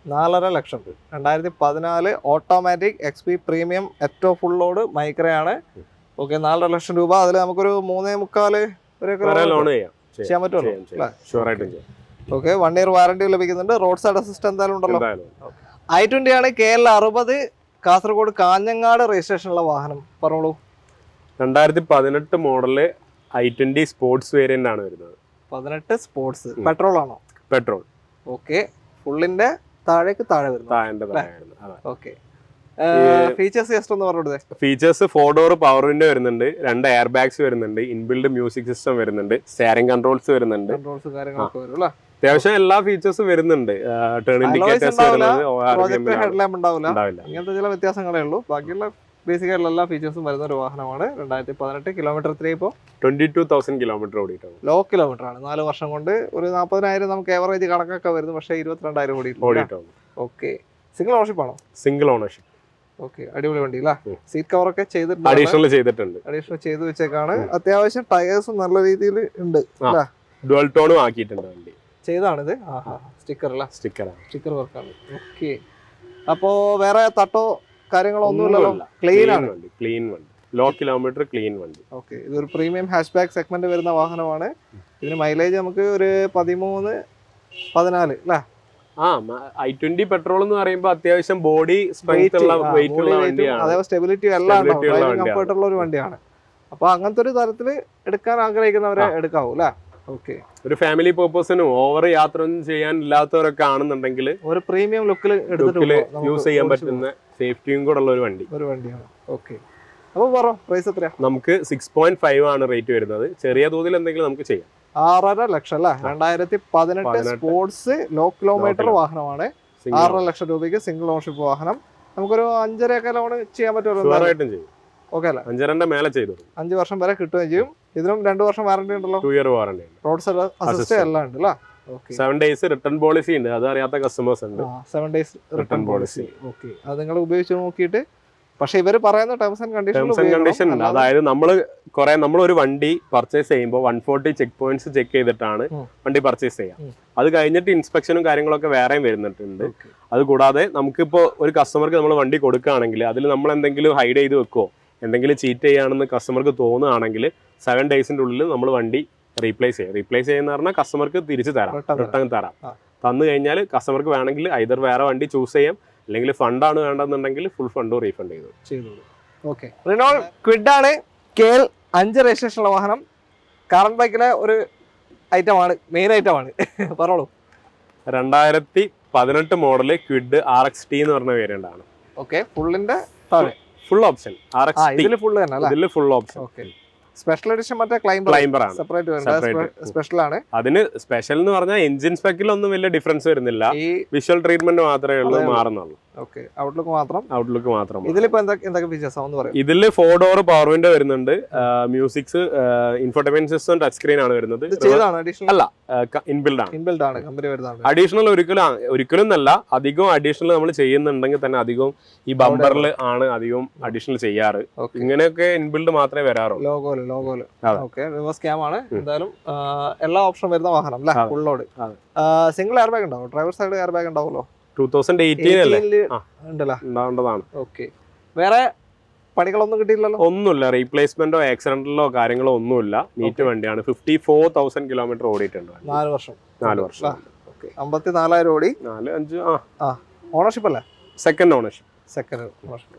Speaker 2: നാലര ലക്ഷം രണ്ടായിരത്തി പതിനാല് ഓട്ടോമാറ്റിക് എക്സ് പി പ്രീമിയം ഏറ്റവും ഫുൾ ലോഡ് മൈക്രയാണ് ഓക്കെ നാലര ലക്ഷം രൂപ അതിൽ നമുക്കൊരു മൂന്നേ മുക്കാല് വരെയൊക്കെ
Speaker 1: വേറെ
Speaker 2: loan
Speaker 1: ലോൺ ചെയ്യാം
Speaker 2: ചെയ്യാൻ പറ്റുമല്ലോ
Speaker 1: ചെയ്യാം ചെയ്യാം ഷുവർ ആയിട്ടും ചെയ്യാം
Speaker 2: ഓക്കെ വൺ ഇയർ വാറണ്ടി ലഭിക്കുന്നുണ്ട് റോഡ് സൈഡ് അസിസ്റ്റ് എന്തായാലും ഉണ്ടല്ലോ
Speaker 1: എന്തായാലും
Speaker 2: ഐ ട്വന്റി ആണ് കെ എൽ അറുപത് കാസർഗോഡ് കാഞ്ഞങ്ങാട് രജിസ്ട്രേഷനുള്ള വാഹനം പറഞ്ഞോളൂ
Speaker 1: രണ്ടായിരത്തി പതിനെട്ട് model i twenty sports variant ആണ് വരുന്നത്
Speaker 2: പതിനെട്ട് സ്പോർട്സ്
Speaker 1: ഉം.
Speaker 2: പെട്രോൾ ആണോ
Speaker 1: പെട്രോൾ
Speaker 2: ഓക്കെ ഫുള്ളിന്റെ താഴേക്ക് താഴെ വരുന്നു
Speaker 1: താഴെ താഴെയായിരുന്നു അതെ
Speaker 2: ഓക്കെ ഫീച്ചേഴ്സ് ജസ്റ്റ് ഒന്ന് പറഞ്ഞോടേ
Speaker 1: features four door power window വരുന്നുണ്ട് രണ്ട് എയർ ബാഗ്സ് വരുന്നുണ്ട് ഇൻബിൽഡ് മ്യൂസിക് സിസ്റ്റം വരുന്നുണ്ട് സ്റ്റാരിംഗ് കൺട്രോൾസ് വരുന്നുണ്ട്
Speaker 2: കൺട്രോൾസ് കാര്യങ്ങളൊക്കെ വരും അല്ലേ
Speaker 1: അത്യാവശ്യം എല്ലാ ഫീച്ചേഴ്സും വരുന്നുണ്ട് ടേൺ
Speaker 2: Alloys
Speaker 1: ഇൻഡിക്കേറ്റേഴ്സ്
Speaker 2: ഉണ്ടാവില്ല,
Speaker 1: വരുന്നത്
Speaker 2: പ്രോജക്ട് ഹെഡ് ലാമ്പ് ഉണ്ടാവില്ല
Speaker 1: ഉണ്ടാവില്ല
Speaker 2: ഇങ്ങനത്തെ ചില വ്യത്യാസങ്ങളേ ഉള്ളൂ ബാക്കിയുള്ള ബേസിക് ആയിട്ടുള്ള എല്ലാ ഫീച്ചേഴ്സും വരുന്ന ഒരു വാഹനമാണ് രണ്ടായിരത്തി പതിനെട്ട് കിലോമീറ്റർ ത്രീ ഇപ്പോൾ
Speaker 1: ട്വന്റി ടു തൗസൻഡ് കിലോമീറ്റർ ഓടിയിട്ടാണ്
Speaker 2: ലോ കിലോമീറ്റർ ആണ് നാല് വർഷം കൊണ്ട് ഒരു നാൽപ്പതിനായിരം നമുക്ക് ഏവറേജ് കണക്കൊക്കെ വരുന്നു പക്ഷേ ഇരുപത്തിരണ്ടായിരം ഓടി
Speaker 1: ഓടിയിട്ടാണ്
Speaker 2: ഓക്കെ സിംഗിൾ ഓണർഷിപ്പ് ആണോ
Speaker 1: സിംഗിൾ ഓണർഷിപ്പ്
Speaker 2: ഓക്കെ അടിപൊളി വണ്ടി അല്ലേ
Speaker 1: ഉം.
Speaker 2: സീറ്റ് കവറൊക്കെ ചെയ്തിട്ടുണ്ട്
Speaker 1: അഡീഷണൽ ചെയ്തിട്ടുണ്ട്
Speaker 2: അഡീഷണൽ ചെയ്ത് വെച്ചേക്കാണ് അത്യാവശ്യം ടയേഴ്സും നല്ല രീതിയിൽ ഉണ്ട്
Speaker 1: ആ.
Speaker 2: അല്ലേ
Speaker 1: ഡുവൽ ടോണും ആക്കിയിട്ടുണ്ട് വണ്ടി
Speaker 2: ചെയ്താണിത് ആ സ്റ്റിക്കർ അല്ല
Speaker 1: സ്റ്റിക്കറാണ്
Speaker 2: സ്റ്റിക്കർ വർക്കാണ് ഓക്കെ അപ്പോ വേറെ തട്ടോ കാര്യങ്ങളോ ഒന്നുമില്ലല്ലോ ക്ലീൻ ആണ്
Speaker 1: വണ്ടി ക്ലീൻ വണ്ടി ലോ കിലോമീറ്റർ ക്ലീൻ വണ്ടി
Speaker 2: ഓക്കെ ഇതൊരു പ്രീമിയം ഹാഷ് ബാക്ക് സെഗ്മെന്റ് വരുന്ന വാഹനമാണ് ഇതിന് മൈലേജ് നമുക്ക് ഒരു പതിമൂന്ന് പതിനാല് അല്ലേ
Speaker 1: ആ ഐ ട്വന്റി പെട്രോൾ എന്ന് പറയുമ്പോൾ അത്യാവശ്യം ബോഡി സ്ട്രെങ്ത് ഉള്ള വെയിറ്റ് ഉള്ള വണ്ടിയാണ്
Speaker 2: അതേപോലെ സ്റ്റെബിലിറ്റി എല്ലാം
Speaker 1: Stability ഉള്ള വണ്ടിയാണ്.
Speaker 2: കംഫർട്ട് ഉള്ള ഒരു വണ്ടിയാണ് അപ്പൊ അങ്ങനത്തെ ഒരു തരത്തിൽ എടുക്കാൻ ആഗ്രഹിക്കുന്നവരെ എടുക്കാവൂ അല്ലേ ഓക്കെ
Speaker 1: ഒരു ഫാമിലി പർപ്പസിനും ഓവർ യാത്ര ഒന്നും ചെയ്യാൻ ഇല്ലാത്തവരൊക്കെ ആണെന്നുണ്ടെങ്കിൽ
Speaker 2: ഒരു പ്രീമിയം ലുക്കിൽ
Speaker 1: ലുക്കില്
Speaker 2: എടുത്തിട്ട്
Speaker 1: യൂസ് ചെയ്യാൻ പറ്റുന്ന സേഫ്റ്റിയും കൂടെ ഉള്ള ഒരു വണ്ടി
Speaker 2: ഒരു വണ്ടിയാണ് ഓക്കെ അപ്പൊ പറ പ്രൈസ് എത്രയാ
Speaker 1: നമുക്ക് സിക്സ് പോയിന്റ് ഫൈവ് ആണ് റേറ്റ് വരുന്നത് ചെറിയ തോതിൽ എന്തെങ്കിലും നമുക്ക് ചെയ്യാം
Speaker 2: ആറര ലക്ഷം അല്ലേ രണ്ടായിരത്തി പതിനെട്ട്
Speaker 1: പതിനെട്ട്.
Speaker 2: Sports low kilometre
Speaker 1: kilometer.
Speaker 2: വാഹനമാണ്
Speaker 1: Single
Speaker 2: ആറര ലക്ഷം രൂപയ്ക്ക് സിംഗിൾ ഓണർഷിപ്പ് വാഹനം നമുക്കൊരു അഞ്ചരയൊക്കെ ലോൺ ചെയ്യാൻ
Speaker 1: sure
Speaker 2: പറ്റുമല്ലോ
Speaker 1: ആയിട്ടും ചെയ്യും
Speaker 2: ഓക്കെ അല്ലേ
Speaker 1: അഞ്ചരന്റെ മേലെ ചെയ്തു
Speaker 2: അഞ്ച് വർഷം വരെ കിട്ടുകയും ചെയ്യും ഇതിനും രണ്ട് വർഷം വാറണ്ടി ഉണ്ടല്ലോ
Speaker 1: ടു ഇയർ വാറണ്ടി ഉണ്ട്
Speaker 2: റോഡ് സൈഡ് അസിസ്റ്റ്
Speaker 1: Assist.
Speaker 2: എല്ലാം ഉണ്ട് അല്ലേ okay
Speaker 1: seven days return policy ഉണ്ട് അത് അറിയാത്ത കസ്റ്റമേഴ്സ് ഉണ്ട്
Speaker 2: seven days return
Speaker 1: Return
Speaker 2: policy okay അത് നിങ്ങൾ ഉപയോഗിച്ച് നോക്കിയിട്ട് പക്ഷെ ഇവര് പറയുന്ന terms and
Speaker 1: terms and condition ഉണ്ട് അതായത് നമ്മൾ കുറെ നമ്മൾ ഒരു വണ്ടി പർച്ചേസ് ചെയ്യുമ്പോൾ one forty check points check ചെയ്തിട്ടാണ്
Speaker 2: ഉം.
Speaker 1: വണ്ടി പർച്ചേസ് ചെയ്യാം
Speaker 2: ഉം.
Speaker 1: അത് കഴിഞ്ഞിട്ട് ഇൻസ്പെക്ഷനും കാര്യങ്ങളൊക്കെ വേറെയും വരുന്നിട്ടുണ്ട് അത് കൂടാതെ നമുക്കിപ്പോൾ ഒരു കസ്റ്റമർക്ക് നമ്മൾ വണ്ടി കൊടുക്കുകയാണെങ്കിൽ അതിൽ നമ്മൾ എന്തെങ്കിലും ഹൈഡ് ചെയ്ത് വെക്കുമോ എന്തെങ്കിലും ചീറ്റ് ചെയ്യുകയാണെന്ന് കസ്റ്റമർക്ക് തോന്നുകയാണെങ്കിൽ സെവൻ ഡേയ്സിൻ്റെ ഉള്ളിൽ നമ്മൾ വണ്ടി റീപ്ലേസ് ചെയ്യും റീപ്ലേസ് ചെയ്യുന്ന പറഞ്ഞാൽ കസ്റ്റമർക്ക് തിരിച്ച് തരാം
Speaker 2: Return തരാം.
Speaker 1: റിട്ടേൺ തരാം
Speaker 2: ആ.
Speaker 1: തന്നു കഴിഞ്ഞാൽ കസ്റ്റമർക്ക് വേണമെങ്കിൽ ഐതർ വേറെ വണ്ടി ചൂസ് ചെയ്യാം അല്ലെങ്കിൽ ഫണ്ടാണ് വേണ്ടതെന്നുണ്ടെങ്കിൽ ഫുൾ ഫണ്ടും റീഫണ്ട് ചെയ്തു
Speaker 2: ചെയ്തോളൂ ഓക്കെ റിനോൾ ക്വിഡ് ആണ് കെ എൽ അഞ്ച് രജിസ്ട്രേഷൻ ഉള്ള വാഹനം കാറൻ ബൈക്കിലെ ഒരു ഐറ്റം ആണ് മെയിൻ ഐറ്റം ആണ് പറഞ്ഞോളൂ
Speaker 1: രണ്ടായിരത്തി പതിനെട്ട് model Kwid R X T എന്ന് പറഞ്ഞ വേരിയന്റ് ആണ്
Speaker 2: ഓക്കെ ഫുള്ളിന്റെ താഴെ
Speaker 1: ഫുൾ ഓപ്ഷൻ ആർ
Speaker 2: ആ
Speaker 1: എക്സ് ടി
Speaker 2: ഇതിൽ ഫുള്ള് തന്നെ അല്ലേ
Speaker 1: ഇതിൽ full option
Speaker 2: okay special edition മറ്റേ ക്ലൈംബർ
Speaker 1: ക്ലൈംബർ ആണ്
Speaker 2: സെപ്പറേറ്റ്
Speaker 1: Separate.
Speaker 2: വരുന്നത് സ്പെഷ്യൽ ആണ്
Speaker 1: അതിന് സ്പെഷ്യൽ എന്ന് പറഞ്ഞാൽ എഞ്ചിൻ സ്പെക്കിലൊന്നും വലിയ ഡിഫറൻസ് വരുന്നില്ല
Speaker 2: ഈ
Speaker 1: വിഷ്വൽ ട്രീറ്റ്മെന്റ് മാത്രമേ ഉള്ളൂ
Speaker 2: അതെ.
Speaker 1: മാറുന്നുള്ളൂ
Speaker 2: ഓക്കെ ഔട്ട്ലുക്ക് മാത്രം
Speaker 1: ഔട്ട്ലുക്ക് മാത്രം
Speaker 2: ഇതിലിപ്പോ എന്തൊക്കെ എന്തൊക്കെ ഫീച്ചേഴ്സ് ആണെന്ന് പറയും
Speaker 1: ഇതിൽ ഫോർ ഡോർ പവർ വിൻഡോ വരുന്നുണ്ട് musics infotainment system touch screen ആണ് വരുന്നത്
Speaker 2: ഇത് ചെയ്താണ് അഡീഷണൽ
Speaker 1: അല്ല ഇൻബിൽഡ് ആണ്
Speaker 2: ഇൻബിൽഡ് ആണ് കമ്പനി വരുന്നതാണ്
Speaker 1: അഡീഷണൽ ഒരിക്കലും ആ- ഒരിക്കലും എന്നല്ല അധികം അഡീഷണൽ നമ്മൾ ചെയ്യുന്നുണ്ടെങ്കിൽ തന്നെ അധികം ഈ ബമ്പറിൽ ആണ് അധികം അഡീഷണൽ ചെയ്യാറ്
Speaker 2: ഓക്കെ
Speaker 1: ഇങ്ങനെയൊക്കെ ഇൻബിൽഡ് മാത്രമേ വരാറുള്ളൂ
Speaker 2: ലോഗോല് ലോഗോല്
Speaker 1: അതെ.
Speaker 2: ഓക്കെ റിവേഴ്സ് ക്യാം ആണ് എന്തായാലും ആ, എല്ലാ ഓപ്ഷൻ വരുന്ന വാഹനം അല്ലേ
Speaker 1: അതെ.
Speaker 2: ഫുൾ ലോഡ്
Speaker 1: അതെ.
Speaker 2: സിംഗിൾ എയർ ബാഗ് ഉണ്ടാവും ഡ്രൈവർ സൈഡ് എയർ ബാഗ് ഉണ്ടാവുമല്ലോ
Speaker 1: ടൂ തൗസൻഡ് എയ്റ്റീൻ അല്ലേ
Speaker 2: 18 ല്
Speaker 1: ആ.
Speaker 2: ഉണ്ടല്ലോ
Speaker 1: ഉണ്ടാവേണ്ടതാണ്
Speaker 2: ഓക്കെ വേറെ പണികളൊന്നും കിട്ടിയില്ലല്ലോ
Speaker 1: ഒന്നുമില്ല റീപ്ലേസ്മെന്റോ ആക്സിഡന്റലോ കാര്യങ്ങളോ ഒന്നുമില്ല നീറ്റ് വണ്ടിയാണ് ഫിഫ്റ്റി ഫോർ തൗസൻഡ് കിലോമീറ്റർ ഓടിയിട്ടുണ്ട് വണ്ടി.
Speaker 2: നാല് വർഷം
Speaker 1: നാല് വർഷം
Speaker 2: ഓക്കെ അമ്പത്തി നാലായിരം ഓടി
Speaker 1: നാല് അഞ്ച് ആ
Speaker 2: ആ ഓണർഷിപ്പ് അല്ലേ
Speaker 1: സെക്കൻഡ് ഓണർഷിപ്പ്
Speaker 2: സെക്കൻഡ് ഓണർഷിപ്പ്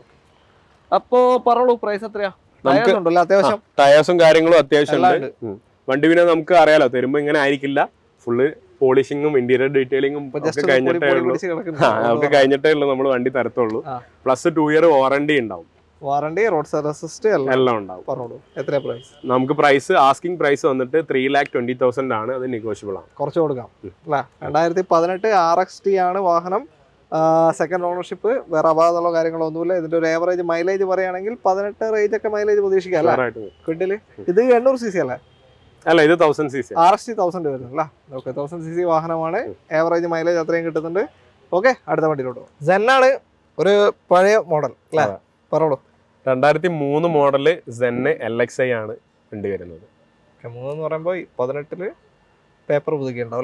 Speaker 2: അപ്പോ പറഞ്ഞോളൂ പ്രൈസ് എത്രയാ
Speaker 1: നമുക്ക്
Speaker 2: ടയേഴ്സ് ഉണ്ടല്ലോ അത്യാവശ്യം
Speaker 1: ടയേഴ്സും കാര്യങ്ങളും അത്യാവശ്യം
Speaker 2: എല്ലാം
Speaker 1: ഉണ്ട് ഉം. വണ്ടി പിന്നെ നമുക്ക് അറിയാലോ തരുമ്പോ ഇങ്ങനെ ആയിരിക്കില്ല ഫുള്ള് പോളിഷിങ്ങും ഇന്റീരിയർ ഡീറ്റെയിലിംഗും
Speaker 2: ഇപ്പൊ
Speaker 1: ഒക്കെ
Speaker 2: ജസ്റ്റ്
Speaker 1: കഴിഞ്ഞിട്ടേ ഉള്ളൂ ആ, അതൊക്കെ കഴിഞ്ഞിട്ടേ ഉള്ളൂ നമ്മൾ വണ്ടി തരത്തുള്ളൂ
Speaker 2: ആ.
Speaker 1: പ്ലസ് ടു ഇയർ വാറണ്ടി ഉണ്ടാവും
Speaker 2: വാറണ്ടി റോഡ് സൈഡ് അസിസ്റ്റ് എല്ലാം
Speaker 1: എല്ലാം ഉണ്ടാവും
Speaker 2: പറഞ്ഞോളൂ എത്രയാ പ്രൈസ്
Speaker 1: നമുക്ക് പ്രൈസ് ആസ്കിംഗ് പ്രൈസ് വന്നിട്ട് ത്രീ ലാക്ക് ട്വന്റി തൗസൻഡ് ആണ് അത് നെഗോഷ്യബിൾ ആണ്
Speaker 2: കുറച്ച് കൊടുക്കാം അല്ലേ രണ്ടായിരത്തി പതിനെട്ട് ആർ എക്സ് ടി ആണ് വാഹനം സെക്കൻഡ് ഓണർഷിപ്പ് വേറെ അപാകതകളോ കാര്യങ്ങളോ ഒന്നുമില്ല ഇതിന്റെ ഒരു ഏവറേജ് മൈലേജ് പറയുകയാണെങ്കിൽ പതിനെട്ട് റേഞ്ച് ഒക്കെ മൈലേജ് പ്രതീക്ഷിക്കാം അല്ലേ
Speaker 1: Sure ആയിട്ട് വരും.
Speaker 2: ക്വിഡില് ഇത് എണ്ണൂറ് സി സി അല്ലേ
Speaker 1: അല്ല ഇത് thousand C C
Speaker 2: R S T thousand വരുന്നു അല്ലേ ഓക്കെ തൗസൻഡ് സി സി വാഹനമാണ് ഏവറേജ് മൈലേജ് അത്രയും കിട്ടുന്നുണ്ട് ഓക്കെ അടുത്ത വണ്ടിയിലോട്ട് പോകും സെന്നാണ് ഒരു പഴയ മോഡൽ അല്ലേ
Speaker 1: അതെ.
Speaker 2: പറഞ്ഞോളൂ
Speaker 1: രണ്ടായിരത്തി മൂന്ന് model Zen L X I ആണ് വണ്ടി വരുന്നത്
Speaker 2: ഓക്കെ മൂന്നെന്ന് പറയുമ്പോൾ പതിനെട്ടില് പേപ്പർ പുതുക്കിയിട്ടുണ്ടാവും അല്ലേ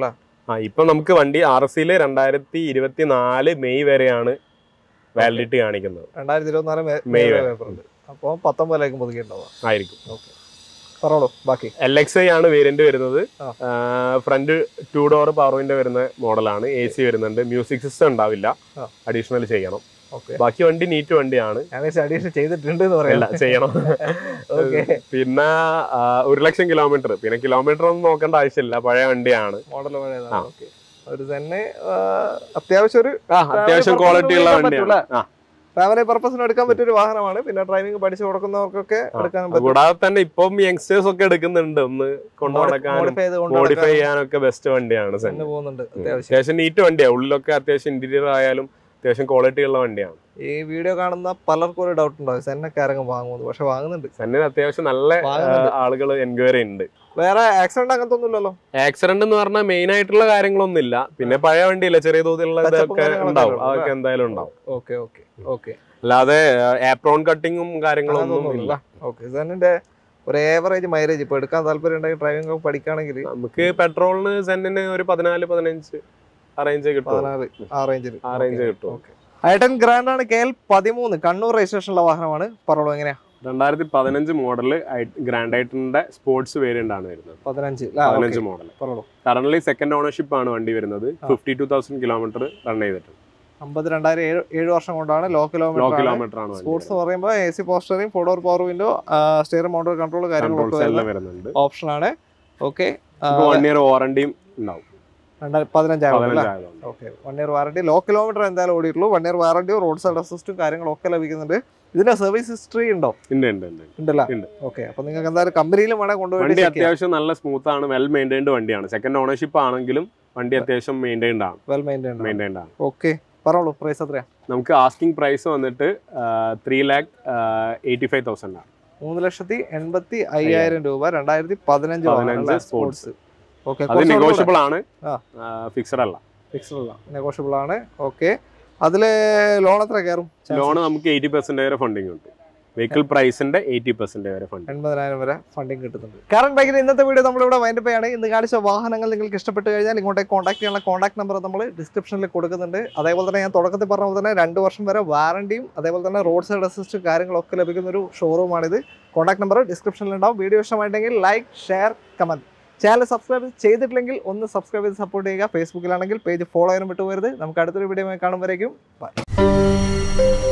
Speaker 1: ആ ഇപ്പൊ നമുക്ക് വണ്ടി ആർ എസ് സിയില് രണ്ടായിരത്തി ഇരുപത്തി നാല് മെയ് വരെയാണ് വാലിഡിറ്റി കാണിക്കുന്നത്
Speaker 2: രണ്ടായിരത്തി ഇരുപത്തിനാല്
Speaker 1: മെയ്
Speaker 2: മെയ്
Speaker 1: വരെ.
Speaker 2: പേപ്പർ ഉണ്ട് അപ്പോൾ പത്തൊമ്പതിലേക്ക് പുതുക്കിയിട്ടുണ്ടാവുക
Speaker 1: ആയിരിക്കും
Speaker 2: ഓക്കെ പറഞ്ഞോളൂ ബാക്കി
Speaker 1: എൽ എക്സ് ഐ ആണ് വേരിയന്റ് വരുന്നത്
Speaker 2: ആ.
Speaker 1: ഫ്രണ്ട് ടു ഡോർ പവർവിന്റെ വരുന്ന മോഡലാണ് എ സി വരുന്നുണ്ട് മ്യൂസിക് സിസ്റ്റം ഉണ്ടാവില്ല
Speaker 2: ആ.
Speaker 1: അഡീഷണൽ ചെയ്യണം
Speaker 2: ഓക്കെ
Speaker 1: ബാക്കി വണ്ടി നീറ്റ് വണ്ടിയാണ്
Speaker 2: ഞാൻ അഡീഷൻ ചെയ്തിട്ടുണ്ട് എന്ന് പറയാം
Speaker 1: അല്ല ചെയ്യണം
Speaker 2: ഓക്കെ
Speaker 1: പിന്നെ ആ, ഒരു ലക്ഷം കിലോമീറ്റർ പിന്നെ കിലോമീറ്റർ ഒന്നും നോക്കേണ്ട ആവശ്യമില്ല പഴയ വണ്ടിയാണ്
Speaker 2: മോഡൽ
Speaker 1: ആ.
Speaker 2: പഴയതാണ് ഓക്കെ ഒരു തന്നെ ആ, അത്യാവശ്യം ഒരു
Speaker 1: ആ അത്യാവശ്യം
Speaker 2: purpose
Speaker 1: ക്വാളിറ്റി ഉള്ള
Speaker 2: ഉപയോഗിക്കാൻ
Speaker 1: വണ്ടിയാണ് ആ
Speaker 2: ഫാമിലി പർപ്പസിന് എടുക്കാൻ പറ്റിയ ഒരു വാഹനമാണ് പിന്നെ ഡ്രൈവിംഗ് പഠിച്ചു കൊടുക്കുന്നവർക്കൊക്കെ എടുക്കാൻ പറ്റും
Speaker 1: കൂടാതെ തന്നെ ഇപ്പം യങ്സ്റ്റേഴ്സ് ഒക്കെ എടുക്കുന്നുണ്ട് ഒന്ന് കൊണ്ടു നടക്കാനും
Speaker 2: മോഡിഫൈ ചെയ്ത് കൊണ്ട്
Speaker 1: മോഡിഫൈ
Speaker 2: നടക്കാനും
Speaker 1: ചെയ്യാനൊക്കെ ബെസ്റ്റ് വണ്ടിയാണ് സെൻ
Speaker 2: തന്നെ പോകുന്നുണ്ട് അത്യാവശ്യം
Speaker 1: അത്യാവശ്യം നീറ്റ് വണ്ടിയാണ് ഉള്ളിലൊക്കെ അത്യാവശ്യം ഇന്റീരിയർ ആയാലും അത്യാവശ്യം ക്വാളിറ്റി ഉള്ള വണ്ടിയാണ്
Speaker 2: ഈ വീഡിയോ കാണുന്ന പലർക്കും ഒരു ഡൗട്ട് ഉണ്ടാവും സെന്നൊക്കെ ആരെങ്കിലും വാങ്ങുമെന്ന് പക്ഷെ വാങ്ങുന്നുണ്ട്
Speaker 1: സെന്നിന് അത്യാവശ്യം നല്ല
Speaker 2: വാങ്ങുന്നുണ്ട്.
Speaker 1: ആളുകൾ എൻക്വയറി ഉണ്ട്
Speaker 2: വേറെ ആക്സിഡന്റ് അങ്ങനത്തെ ഒന്നുമില്ലല്ലോ
Speaker 1: ആക്സിഡന്റ് എന്ന് പറഞ്ഞാൽ മെയിൻ ആയിട്ടുള്ള കാര്യങ്ങളൊന്നും ഇല്ല പിന്നെ പഴയ വണ്ടിയില്ല ചെറിയ തോതിലുള്ള
Speaker 2: Touch up
Speaker 1: ഇതൊക്കെ
Speaker 2: കാര്യങ്ങളൊക്കെ
Speaker 1: ഉണ്ടാവും
Speaker 2: ഉള്ളൂ,
Speaker 1: അതൊക്കെ എന്തായാലും ഉണ്ടാവും
Speaker 2: ഓക്കെ ഓക്കെ ഓക്കെ
Speaker 1: അല്ലാതെ ആപ്രോൺ കട്ടിങ്ങും കാര്യങ്ങളൊന്നും ഇല്ല
Speaker 2: ഓക്കെ സെന്നിന്റെ ഒരു ഏവറേജ് മൈലേജ് ഇപ്പൊ എടുക്കാൻ താല്പര്യം ഉണ്ടെങ്കിൽ ഡ്രൈവിംഗ് ഒക്കെ പഠിക്കുകയാണെങ്കിൽ
Speaker 1: നമുക്ക് പെട്രോളിന് സെന്റിന് ഒരു പതിനാല് പതിനഞ്ച് ആ റേഞ്ച് കിട്ടും
Speaker 2: പതിനാറ് ആ റേഞ്ചിൽ
Speaker 1: ആ റേഞ്ച് കിട്ടും
Speaker 2: ഐട്ടൻ ഗ്രാൻഡ് ആണ് കെ എൽ പതിമൂന്ന് കണ്ണൂർ രജിസ്ട്രേഷനുള്ള വാഹനമാണ് പറഞ്ഞോളൂ എങ്ങനെയാ
Speaker 1: രണ്ടായിരത്തി പതിനഞ്ച് മോഡല് ഗ്രാൻഡ് ഐറ്റന്റെ സ്പോർട്സ് വേരിയന്റ് ആണ് വരുന്നത്
Speaker 2: പതിനഞ്ച്
Speaker 1: പതിനഞ്ച് മോഡൽ
Speaker 2: പറഞ്ഞോളൂ
Speaker 1: കറന്റ് സെക്കൻഡ് ഓണർഷിപ്പ് ആണ് വണ്ടി വരുന്നത് fifty two thousand kilometre run ചെയ്തിട്ടുണ്ട്
Speaker 2: അമ്പത് രണ്ടായിരം ഏഴ് ഏഴ് വർഷം കൊണ്ടാണ് ലോ
Speaker 1: ലോ
Speaker 2: കിലോമീറ്റർ
Speaker 1: കിലോമീറ്റർ ആണ്
Speaker 2: സ്പോർട്സ് എന്ന് പറയുമ്പോൾ A C power steering four door power window steering mounted control കാര്യങ്ങളൊക്കെ
Speaker 1: കൺട്രോൾസ്
Speaker 2: വരുന്ന
Speaker 1: എല്ലാം വരുന്നുണ്ട്
Speaker 2: ഓപ്ഷൻ ആണ് ഓക്കെ
Speaker 1: വൺ ഇയർ വാറണ്ടിയും ഉണ്ടാവും
Speaker 2: രണ്ടായിരത്തി പതിനഞ്ചാകും
Speaker 1: പതിനഞ്ചായതുകൊണ്ട്
Speaker 2: okay one year warranty low kilometre എന്തായാലും ഓടിയിട്ടുള്ളൂ വൺ ഇയർ വാറണ്ടിയോ റോഡ് സൈഡ് അസിസ്റ്റും കാര്യങ്ങളൊക്കെ ലഭിക്കുന്നുണ്ട് ഇതിന്റെ സർവീസ് ഹിസ്റ്ററി ഉണ്ടോ
Speaker 1: ഉണ്ട് ഉണ്ട് ഉണ്ട്
Speaker 2: ഉണ്ടല്ലോ
Speaker 1: ഉണ്ട്.
Speaker 2: ഓക്കെ അപ്പൊ നിങ്ങൾക്ക് എന്തായാലും കമ്പനിയിലും വേണേ
Speaker 1: വണ്ടി
Speaker 2: കൊണ്ടുപോയി
Speaker 1: അത്യാവശ്യം നല്ല സ്മൂത്ത് ആണ് വെൽ മെയിൻറ്റൈൻഡ് വണ്ടിയാണ് സെക്കൻഡ് ഓണർഷിപ്പ് ആണെങ്കിലും വണ്ടി അത്യാവശ്യം മെയിൻറ്റൈൻഡ് ആണ്
Speaker 2: വെൽ മെയിൻറ്റൈൻ
Speaker 1: മെയിൻറ്റൈൻഡ് ആണ്
Speaker 2: ഓക്കെ പറഞ്ഞോളൂ പ്രൈസ് എത്രയാ
Speaker 1: നമുക്ക് ആസ്കിംഗ് പ്രൈസ് വന്നിട്ട് three lakh eighty five thousand ആണ്
Speaker 2: മൂന്ന് ലക്ഷത്തി എൺപത്തി അയ്യായിരം രൂപ രണ്ടായിരത്തി പതിനഞ്ച്
Speaker 1: പതിനഞ്ച്
Speaker 2: സ്പോർട്സ് ഓക്കെ
Speaker 1: അത് നെഗോഷ്യബിൾ ആണ്
Speaker 2: ആ.
Speaker 1: ഫിക്സഡ് അല്ല
Speaker 2: ഫിക്സ്ഡ് അല്ല നെഗോഷ്യബിൾ ആണ് ഓക്കെ അതില് ലോൺ എത്ര കയറും
Speaker 1: ലോൺ നമുക്ക് എയ്റ്റി പെർസെന്റ് വരെ ഫണ്ടിങ് ഉണ്ട് വെഹിക്കിൾ പ്രൈസിന്റെ എയ്റ്റി പെർസെന്റ് വരെ ഫണ്ട്
Speaker 2: എൺപതിനായിരം വരെ ഫണ്ടിങ് കിട്ടുന്നുണ്ട് കാരണം ബൈക്കിന് ഇന്നത്തെ വീഡിയോ നമ്മളിവിടെ വൈൻഡപ്പ് ചെയ്യാണ് ഇന്ന് കാണിച്ച വാഹനങ്ങൾ നിങ്ങൾക്ക് ഇഷ്ടപ്പെട്ട് കഴിഞ്ഞാൽ ഇങ്ങോട്ടേക്ക് കോൺടാക്ട് ചെയ്യാനുള്ള കോൺടാക്ട് നമ്പർ നമ്മൾ ഡിസ്ക്രിപ്ഷനിൽ കൊടുക്കുന്നുണ്ട് അതേപോലെ തന്നെ ഞാൻ തുടക്കത്തിൽ പറഞ്ഞ പോലെ തന്നെ രണ്ട് വർഷം വരെ വാറണ്ടിയും അതേപോലെ തന്നെ റോഡ് സൈഡ് അസിസ്റ്റ് കാര്യങ്ങളൊക്കെ ലഭിക്കുന്ന ഒരു ഷോറൂമാണിത് കോൺടാക്ട് നമ്പർ ഡിസ്ക്രിപ്ഷനിൽ ഉണ്ടാവും വീഡിയോ ഇഷ്ടമായിട്ടെങ്കിൽ like share comment channel subscribe ചെയ്തിട്ടില്ലെങ്കിൽ ഒന്ന് സബ്സ്ക്രൈബ് ചെയ്ത് സപ്പോർട്ട് ചെയ്യുക ഫേസ്ബുക്കിലാണെങ്കിൽ പേജ് ഫോളോ ചെയ്യാനും വിട്ടുപോകരുത് നമുക്ക് അടുത്തൊരു വീഡിയോ കാണുമ്പോഴേക്കും ബൈ